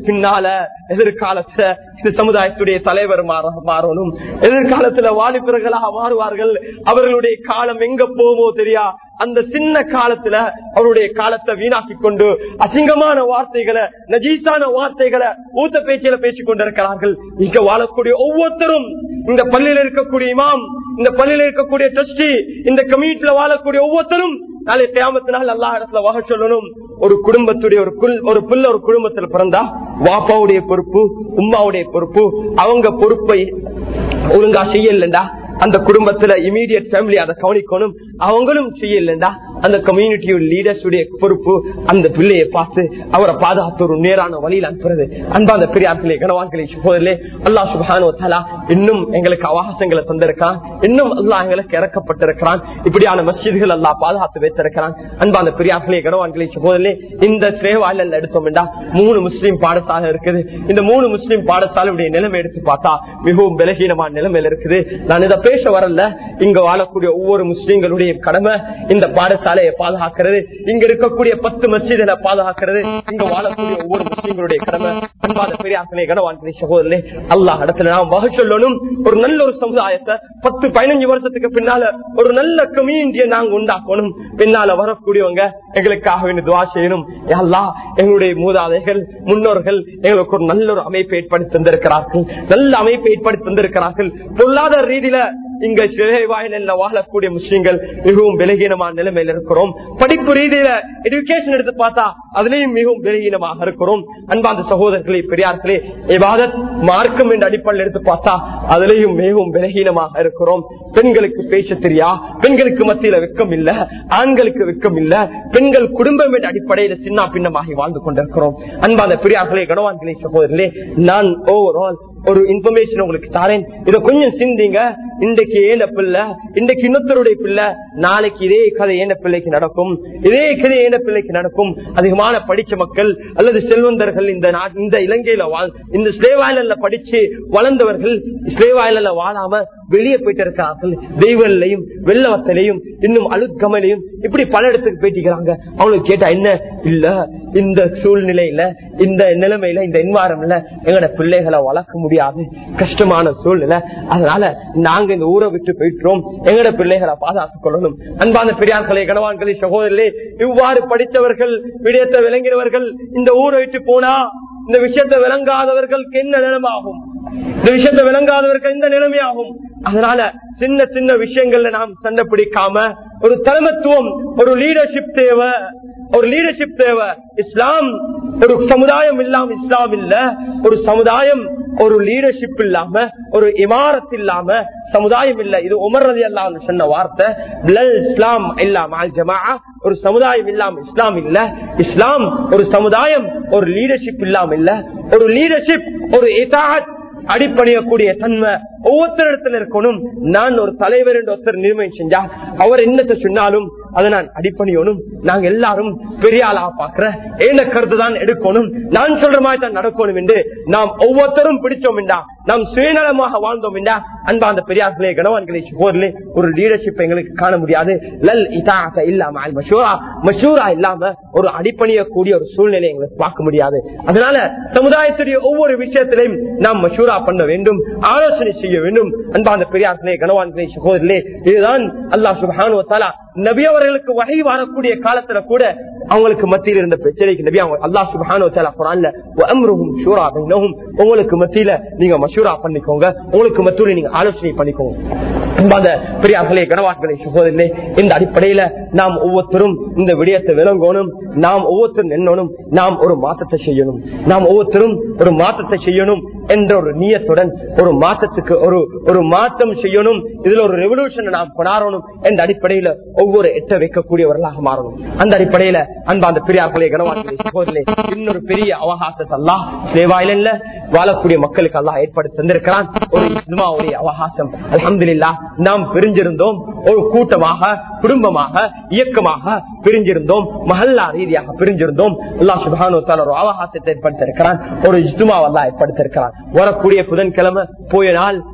பின்னால எதிர்காலத்துல இந்த சமுதாயத்துடைய தலைவர் மாற- மாறணும் எதிர்காலத்துல வாலிபர்களாக மாறுவார்கள் அவர்களுடைய காலம் எங்க போமோ தெரியா அந்த சின்ன காலத்துல அவருடைய காலத்தை வீணாக்கி கொண்டு அசிங்கமான வார்த்தைகளை நஜீசான வார்த்தைகளை ஊத்த பேச்சில பேசிக் கொண்டிருக்கிறார்கள் இங்க வாழக்கூடிய ஒவ்வொருத்தரும் இந்த பள்ளியில இருக்கக்கூடிய இமாம் இந்த பள்ளியில இருக்கக்கூடிய ட்ரஸ்டி இந்த கம்யூனிட்டில வாழக்கூடிய ஒவ்வொருத்தரும் நாளை தேமத்தினால் எல்லா இடத்துல வாக சொல்லணும் ஒரு குடும்பத்துடைய ஒரு குல் ஒரு புல்ல ஒரு குடும்பத்துல பிறந்தா வாப்பாவுடைய பொறுப்பு உம்மாவுடைய பொறுப்பு அவங்க பொறுப்பை ஒழுங்கா செய்யலண்டா அந்த குடும்பத்துல இமீடியட் ஃபேமிலி அதை கவனிக்கணும் அவங்களும் செய்யலண்டா அந்த கம்யூனிட்டி லீடர்ஸ் உடைய பொறுப்பு அந்த பிள்ளையை பார்த்து அவரை பாதுகாத்து ஒரு நேரான வழியில் அனுப்புறது அன்பா அந்த பெரியார்களே கனவான்களே சகோதரே அல்லாஹ் சுபானு தலா இன்னும் எங்களுக்கு அவகாசங்களை தந்திருக்கான் இன்னும் அல்லாஹ் எங்களுக்கு இறக்கப்பட்டிருக்கிறான் இப்படியான மஸ்ஜிதுகள் அல்லாஹ் பாதுகாத்து வைத்திருக்கிறான் அன்பா அந்த பெரியார்களே கனவான்களே சகோதரே இந்த சேவாயில் எடுத்தோம்டா மூணு முஸ்லீம் பாடசாலை இருக்குது இந்த மூணு முஸ்லீம் பாடசாலையுடைய நிலைமை எடுத்து பார்த்தா மிகவும் பலகீனமான நிலைமையில இருக்குது நான் இதை பேச வரல இங்க வாழக்கூடிய ஒவ்வொரு முஸ்லீம்களுடைய கடமை இந்த பாடசாலையை பாதுகாக்கிறது இங்க இருக்கக்கூடிய பத்து மஸ்ஜிதுகளை பாதுகாக்கிறது இங்க வாழக்கூடிய ஒவ்வொரு முஸ்லீம்களுடைய கடமை அன்பான பெரியாசனை கனவான்களே சகோதரே அல்லாஹ் இடத்துல நாம் வகை சொல்லணும் ஒரு நல்ல ஒரு சமுதாயத்தை பத்து பதினஞ்சு வருஷத்துக்கு பின்னால ஒரு நல்ல கம்யூனிட்டியை நாங்க உண்டாக்கணும் பின்னால வரக்கூடியவங்க எங்களுக்காக வேண்டி துவா செய்யணும் யா அல்லாஹ் எங்களுடைய மூதாதைகள் முன்னோர்கள் எங்களுக்கு ஒரு நல்ல ஒரு அமைப்பை ஏற்படுத்தி தந்திருக்கிறார்கள் நல்ல அமைப்பை ஏற்படுத்தி தந்திருக்கிறார்கள் பொருளாதார ரீதியில இங்க சிறை வாயில வாழக்கூடிய முஸ்லீம்கள் மிகவும் பலகீனமான நிலைமையில இருக்கிறோம் படிப்பு ரீதியில எடுக்கேஷன் எடுத்து பார்த்தா அதுலயும் மிகவும் பலகீனமாக இருக்கிறோம் அன்பாந்த சகோதரர்களே பெரியார்களே இவாதத் மார்க்கம் என்ற அடிப்படையில் எடுத்து பார்த்தா அதுலயும் மிகவும் பலகீனமாக இருக்கிறோம் பெண்களுக்கு பேச தெரியா பெண்களுக்கு மத்தியில வெக்கம் இல்ல ஆண்களுக்கு வெக்கம் இல்ல பெண்கள் குடும்பம் என்ற அடிப்படையில சின்ன பின்னமாகி வாழ்ந்து கொண்டிருக்கிறோம் அன்பாந்த பெரியார்களே கனவான்களே சகோதரர்களே நான் ஓவரால் ஒரு இன்ஃபர்மேஷன் உங்களுக்கு தாரேன் இதை கொஞ்சம் சிந்திங்க இன்றைக்கு ஏன பிள்ளை இன்றைக்கு இன்னொருத்தருடைய பிள்ளை நாளைக்கு இதே கதை ஏன பிள்ளைக்கு நடக்கும் இதே கதை ஏன பிள்ளைக்கு நடக்கும் அதிகமான படிச்ச மக்கள் அல்லது செல்வந்தர்கள் இந்த நாட்- இந்த இலங்கையில வாழ் இந்த ஸ்லேவாயில படிச்சு வளர்ந்தவர்கள் ஸ்லேவாயில வாழாம வெளியே போயிட்டு இருக்கார்கள் தெய்வலையும் வெள்ளவத்திலையும் இன்னும் அழுக்கமலையும் இப்படி பல இடத்துக்கு போயிட்டு அவங்களுக்கு கேட்டா என்ன இல்ல இந்த சூழ்நிலையில இந்த நிலைமையில இந்த என்வாரம்ல எங்களோட பிள்ளைகளை வளர்க்க முடியாது கஷ்டமான சூழ்நிலை அதனால நாங்க இந்த ஊரை விட்டு போயிட்டோம் எங்களோட பிள்ளைகளை பாதுகாத்துக் கொள்ளணும் அன்பான பெரியார்களே கணவான்களே சகோதரர்களே இவ்வாறு படித்தவர்கள் விடயத்தை விளங்கினவர்கள் இந்த ஊரை விட்டு போனா இந்த விஷயத்தை விளங்காதவர்களுக்கு என்ன நிலைமாகும் இந்த விஷயத்தை விளங்காதவர்கள் இந்த நிலைமையாகும் அதனால சின்ன சின்ன விஷயங்கள்ல நாம் சண்டை பிடிக்காம ஒரு தலைமத்துவம் ஒரு லீடர்ஷிப் தேவை ஒரு லீடர்ஷிப் தேவை இஸ்லாம் ஒரு சமுதாயம் இல்லாம இஸ்லாம் இல்ல ஒரு சமுதாயம் ஒரு லீடர்ஷிப் இல்லாம ஒரு இமாரத் இல்லாம சமுதாயம் இல்ல இது உமர் ரதி அல்லாஹ் சொன்ன வார்த்தை பிலல் இஸ்லாம் இல்லாம அல் ஜமாஅ ஒரு சமுதாயம் இல்லாம இஸ்லாம் இல்ல இஸ்லாம் ஒரு சமுதாயம் ஒரு லீடர்ஷிப் இல்லாம இல்ல ஒரு லீடர்ஷிப் ஒரு இதாத் அடிப்படையக்கூடிய தன்மை ஒவ்வொருத்தரிடத்துல இருக்கணும் நான் ஒரு தலைவர் என்று ஒருத்தர் நிர்ணயம் செஞ்சா அவர் என்னத்தை சொன்னாலும் அதை நான் அடிப்பணியணும் நாங்க எல்லாரும் பெரிய ஆளா பாக்குற என்ன கருத்து தான் எடுக்கணும் நான் சொல்ற மாதிரி தான் நடக்கணும் என்று நாம் ஒவ்வொருத்தரும் பிடிச்சோம் என்றா நாம் சுயநலமாக வாழ்ந்தோம் என்றா அன்பா அந்த பெரியார்களே கணவான்களே போர்லே ஒரு லீடர்ஷிப் எங்களுக்கு காண முடியாது லல் இதாக இல்லாம அல் மஷூரா மஷூரா இல்லாம ஒரு அடிப்பணியக்கூடிய ஒரு சூழ்நிலை எங்களுக்கு பார்க்க முடியாது அதனால சமுதாயத்துடைய ஒவ்வொரு விஷயத்திலையும் நாம் மஷூரா பண்ண வேண்டும் ஆலோசனை செய்ய வேண்டும் அன்பா அந்த பெரியார்களே கணவான்களே சகோதரர்களே இதுதான் அல்லாஹ் சுபஹானு தாலா நபி அவர்களுக்கு வகை வரக்கூடிய காலத்துல கூட அவங்களுக்கு மத்தியில் இருந்த பிரச்சனைக்கு நபி அவங்க அல்லாஹ் சுபஹானு தாலா குரான்ல வஅம்ருஹும் ஷூரா பைனஹும் உங்களுக்கு மத்தியில நீங்க மஷூரா பண்ணிக்கோங்க உங்களுக்கு மத்தியில நீங்க ஆலோசனை பண்ணிக்கோங்க அன்பார்ந்த பெரியார்களே கனவான்களே சகோதரனே இந்த அடிப்படையில நாம் ஒவ்வொருத்தரும் இந்த விடயத்தை விளங்கணும் நாம் ஒவ்வொருத்தரும் நின்னணும் நாம் ஒரு மாற்றத்தை செய்யணும் நாம் ஒவ்வொருத்தரும் ஒரு மாற்றத்தை செய்யணும் என்ற ஒரு நீயத்துடன் ஒரு மாற்றத்துக்கு ஒரு ஒரு மாற்றம் செய்யணும் இதுல ஒரு ரெவல்யூஷன் நாம் கொண்டாடணும் என்ற அடிப்படையில ஒவ்வொரு எட்ட வைக்கக்கூடியவர்களாக மாறணும் அந்த அடிப்படையில அன்பார்ந்த பெரியார்களே கனவான்களே சகோதரனே இன்னொரு பெரிய அவகாசத்தை அல்லாஹ் சேவாயில வாழக்கூடிய மக்களுக்கு அல்லாஹ் ஏற்படுத்தி தந்திருக்கிறான் ஒரு இஸ்மாவுடைய அவகாசம் அல்ஹம்துலில்லாஹ் நாம் பிரிஞ்சிருந்தோம் ஒரு கூட்டமாக குடும்பமாக இயக்கமாக பிரிஞ்சிருந்தோம் மஹல்லா ரீதியாக பிரிஞ்சிருந்தோம் அல்லா சுபானு ஒரு அவகாசத்தை ஏற்படுத்திருக்கிறான் ஒரு இஸ்துமா அல்லா ஏற்படுத்திருக்கிறான் வரக்கூடிய புதன்கிழமை போய நாள்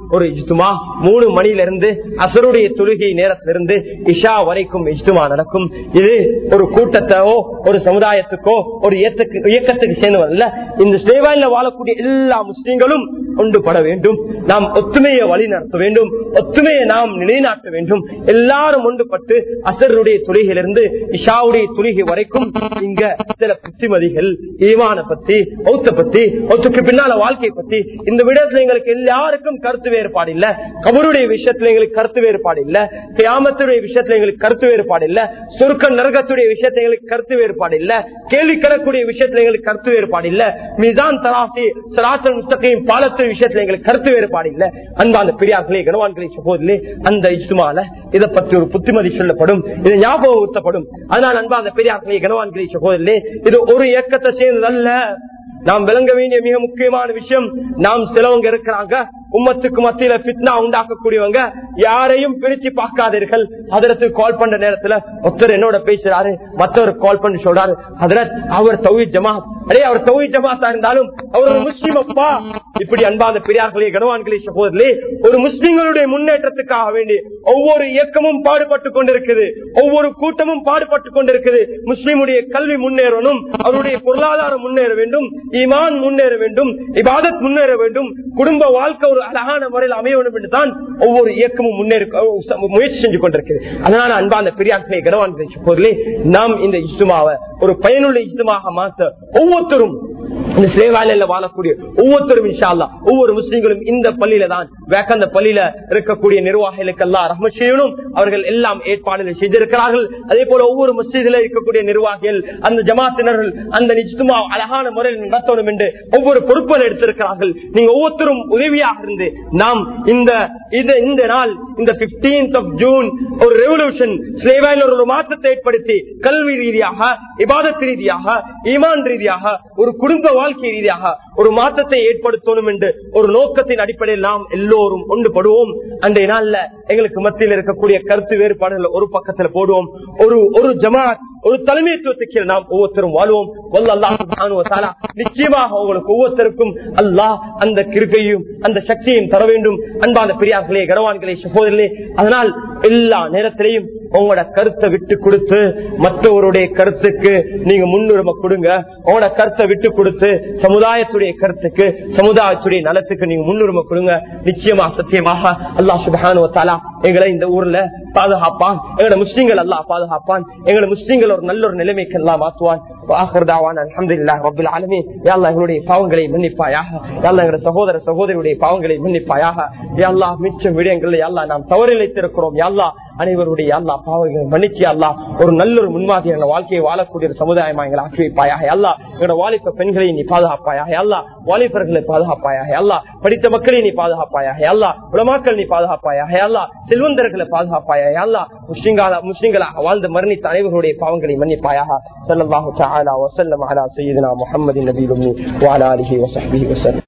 ஒரு இஜ்துமா மூணு மணில இருந்து அசருடைய தொழுகை நேரத்திலிருந்து இஷா வரைக்கும் இஜ்துமா நடக்கும் இது ஒரு கூட்டத்தையோ ஒரு சமுதாயத்துக்கோ ஒரு இயக்கத்துக்கு இயக்கத்துக்கு சேர்ந்தவல்ல இந்த ஸ்ரேவாயில வாழக்கூடிய எல்லா முஸ்லீம்களும் ஒன்றுபட வேண்டும் நாம் ஒத்துமையை வழி நடத்த வேண்டும் ஒத்துமையை நாம் நிலைநாட்ட வேண்டும் எல்லாரும் ஒன்றுபட்டு அசருடைய தொழுகையிலிருந்து இஷாவுடைய தொழுகை வரைக்கும் இங்க சில புத்திமதிகள் ஈமான பத்தி ஒத்த பத்தி ஒத்துக்கு பின்னால வாழ்க்கை பத்தி இந்த விடத்துல எங்களுக்கு எல்லாருக்கும் கருத்து வேறுபாடு இல்ல கபருடைய விஷயத்துல எங்களுக்கு கருத்து வேறுபாடு இல்ல கியாமத்துடைய விஷயத்துல எங்களுக்கு கருத்து வேறுபாடு இல்ல சுருக்க நரகத்துடைய விஷயத்துல எங்களுக்கு கருத்து வேறுபாடு இல்ல கேள்வி கணக்குடைய விஷயத்துல எங்களுக்கு கருத்து வேறுபாடு இல்ல மிதான் தராசி சராசல் முஸ்தகையும் பாலத்துடைய விஷயத்துல எங்களுக்கு கருத்து வேறுபாடு இல்ல அன்பான பெரியார்களே கனவான்களை சகோதரிலே அந்த இஸ்துமால இதை பற்றி ஒரு புத்திமதி சொல்லப்படும் இது ஞாபகம் ஊத்தப்படும் அதனால் அன்பான பெரியார்களே கனவான்களை சகோதரிலே இது ஒரு இயக்கத்தை சேர்ந்ததல்ல நாம் விளங்க வேண்டிய மிக முக்கியமான விஷயம் நாம் சிலவங்க இருக்கிறாங்க உம்மத்துக்கு மத்தியில பித்னா உண்டாக்கக்கூடியவங்க யாரையும் பிரிச்சு பார்க்காதீர்கள் அதற்கு கால் பண்ற நேரத்துல ஒருத்தர் என்னோட பேசுறாரு மற்றவர் கால் பண்ணி சொல்றாரு அதரத் அவர் தௌஹி ஜமாத் அடே அவர் தௌஹி ஜமாத்தா இருந்தாலும் அவர் ஒரு முஸ்லீம் அப்பா இப்படி அன்பாத பெரியார்களே கனவான்களே சகோதரே ஒரு முஸ்லிம்களுடைய முன்னேற்றத்துக்காக வேண்டி ஒவ்வொரு இயக்கமும் பாடுபட்டு கொண்டிருக்குது ஒவ்வொரு கூட்டமும் பாடுபட்டு கொண்டிருக்குது முஸ்லிமுடைய கல்வி முன்னேறணும் அவருடைய பொருளாதாரம் முன்னேற வேண்டும் ஈமான் முன்னேற வேண்டும் இபாதத் முன்னேற வேண்டும் குடும்ப வாழ்க்கை ஒரு அழகான முறையில் அமைய வேண்டும் என்று தான் ஒவ்வொரு இயக்கமும் முன்னேற முயற்சி செஞ்சு கொண்டிருக்கிறது அதனால அன்பான பெரியார்களே கனவான்களே சகோதரே நாம் இந்த இஸ்துமாவை ஒரு பயனுள்ள இஸ்துமாக மாற்ற ஒவ்வொருத்தரும் இந்த சேவாலையில வாழக்கூடிய ஒவ்வொருத்தரும் இன்ஷா அல்லாஹ் ஒவ்வொரு முஸ்லீம்களும் இந்த பள்ளியில தான் வேக்கந்த பள்ளியில இருக்கக்கூடிய நிர்வாகிகளுக்கு எல்லாம் ரஹ்மத் செய்யணும் அவர்கள் எல்லாம் ஏற்பாடுகள் செய்திருக்கிறார்கள் அதே போல ஒவ்வொரு மஸ்ஜிதில இருக்கக்கூடிய நிர்வாகிகள் அந்த ஜமாத்தினர்கள் அந்த நிஜத்துமா அழகான முறையில் நடத்தணும் என்று ஒவ்வொரு பொறுப்புகள் எடுத்திருக்கிறார்கள் நீங்க ஒவ்வொருத்தரும் உதவியாக இருந்து நாம் இந்த இது இந்த நாள் இந்த 15th ஆஃப் ஜூன் ஒரு ரெவல்யூஷன் சேவையில் ஒரு மாற்றத்தை ஏற்படுத்தி கல்வி ரீதியாக இபாதத் ரீதியாக ஈமான் ரீதியாக ஒரு குடும்ப வாழ்க்கை ரீதியாக ஒரு மாற்றத்தை ஏற்படுத்தணும் என்று ஒரு நோக்கத்தின் அடிப்படையில் நாம் எல்லோரும் ஒன்றுபடுவோம் அன்றைய நாள்ல எங்களுக்கு மத்தியில் இருக்கக்கூடிய கருத்து வேறுபாடுகளை ஒரு பக்கத்துல போடுவோம் ஒரு ஒரு ஜமாத் ஒரு தலைமைத்துவத்துக்கு நாம் ஒவ்வொருத்தரும் வாழ்வோம் வல்ல அல்லாஹ் சுப்ஹானஹு வ தஆலா நிச்சயமாக உங்களுக்கு ஒவ்வொருத்தருக்கும் அல்லாஹ் அந்த கிருபையும் அந்த சக்தியையும் தர வேண்டும் அன்பான பெரியார்களே கனவான்களே சகோதரர்களே அதனால் எல்லா நேரத்திலையும் உங்களோட கருத்தை விட்டு கொடுத்து மற்றவருடைய கருத்துக்கு நீங்க முன்னுரிமை கொடுங்க உங்களோட கருத்தை விட்டு கொடுத்து சமுதாயத்துடைய கருத்துக்கு சமுதாயத்துடைய நலத்துக்கு நீங்க முன்னுரிமை கொடுங்க நிச்சயமா சத்தியமாக அல்லாஹ் சுபஹானு தாலா எங்களை இந்த ஊர்ல பாதுகாப்பான் எங்களோட முஸ்லீம்கள் அல்லாஹ் பாதுகாப்பான் எங்களோட முஸ்லீம்கள் ஒரு நல்ல ஒரு நிலைமைக்கு எல்லாம் மாற்றுவான் எங்களுடைய பாவங்களை மன்னிப்பாயாக யாழ்லா எங்களுடைய சகோதர சகோதரியுடைய பாவங்களை மன்னிப்பாயாக யாழ்லா மிச்சம் விடயங்கள் யாழ்லா நாம் தவறிழைத்திருக்கிறோம் யாழ்லா அனைவருடைய அல்லா பாவங்களை மன்னிச்சு அல்லா ஒரு நல்ல ஒரு முன்மாதிரியான வாழ்க்கையை வாழக்கூடிய ஒரு சமுதாயமா எங்களை ஆக்கி வைப்பாயாக அல்லா எங்களோட வாலிப பெண்களை நீ பாதுகாப்பாயாக அல்லா வாலிபர்களை பாதுகாப்பாயாக அல்லா படித்த மக்களை நீ பாதுகாப்பாயாக அல்லா உலமாக்கள் நீ பாதுகாப்பாயாக அல்லா செல்வந்தர்களை பாதுகாப்பாயாக அல்லா முஸ்லிம்களா முஸ்லிம்களாக வாழ்ந்து மரணித்த அனைவருடைய பாவங்களை மன்னிப்பாயாக சல்லாஹு تعالى وسلم على سيدنا محمد النبي الأمي وعلى آله وصحبه وسلم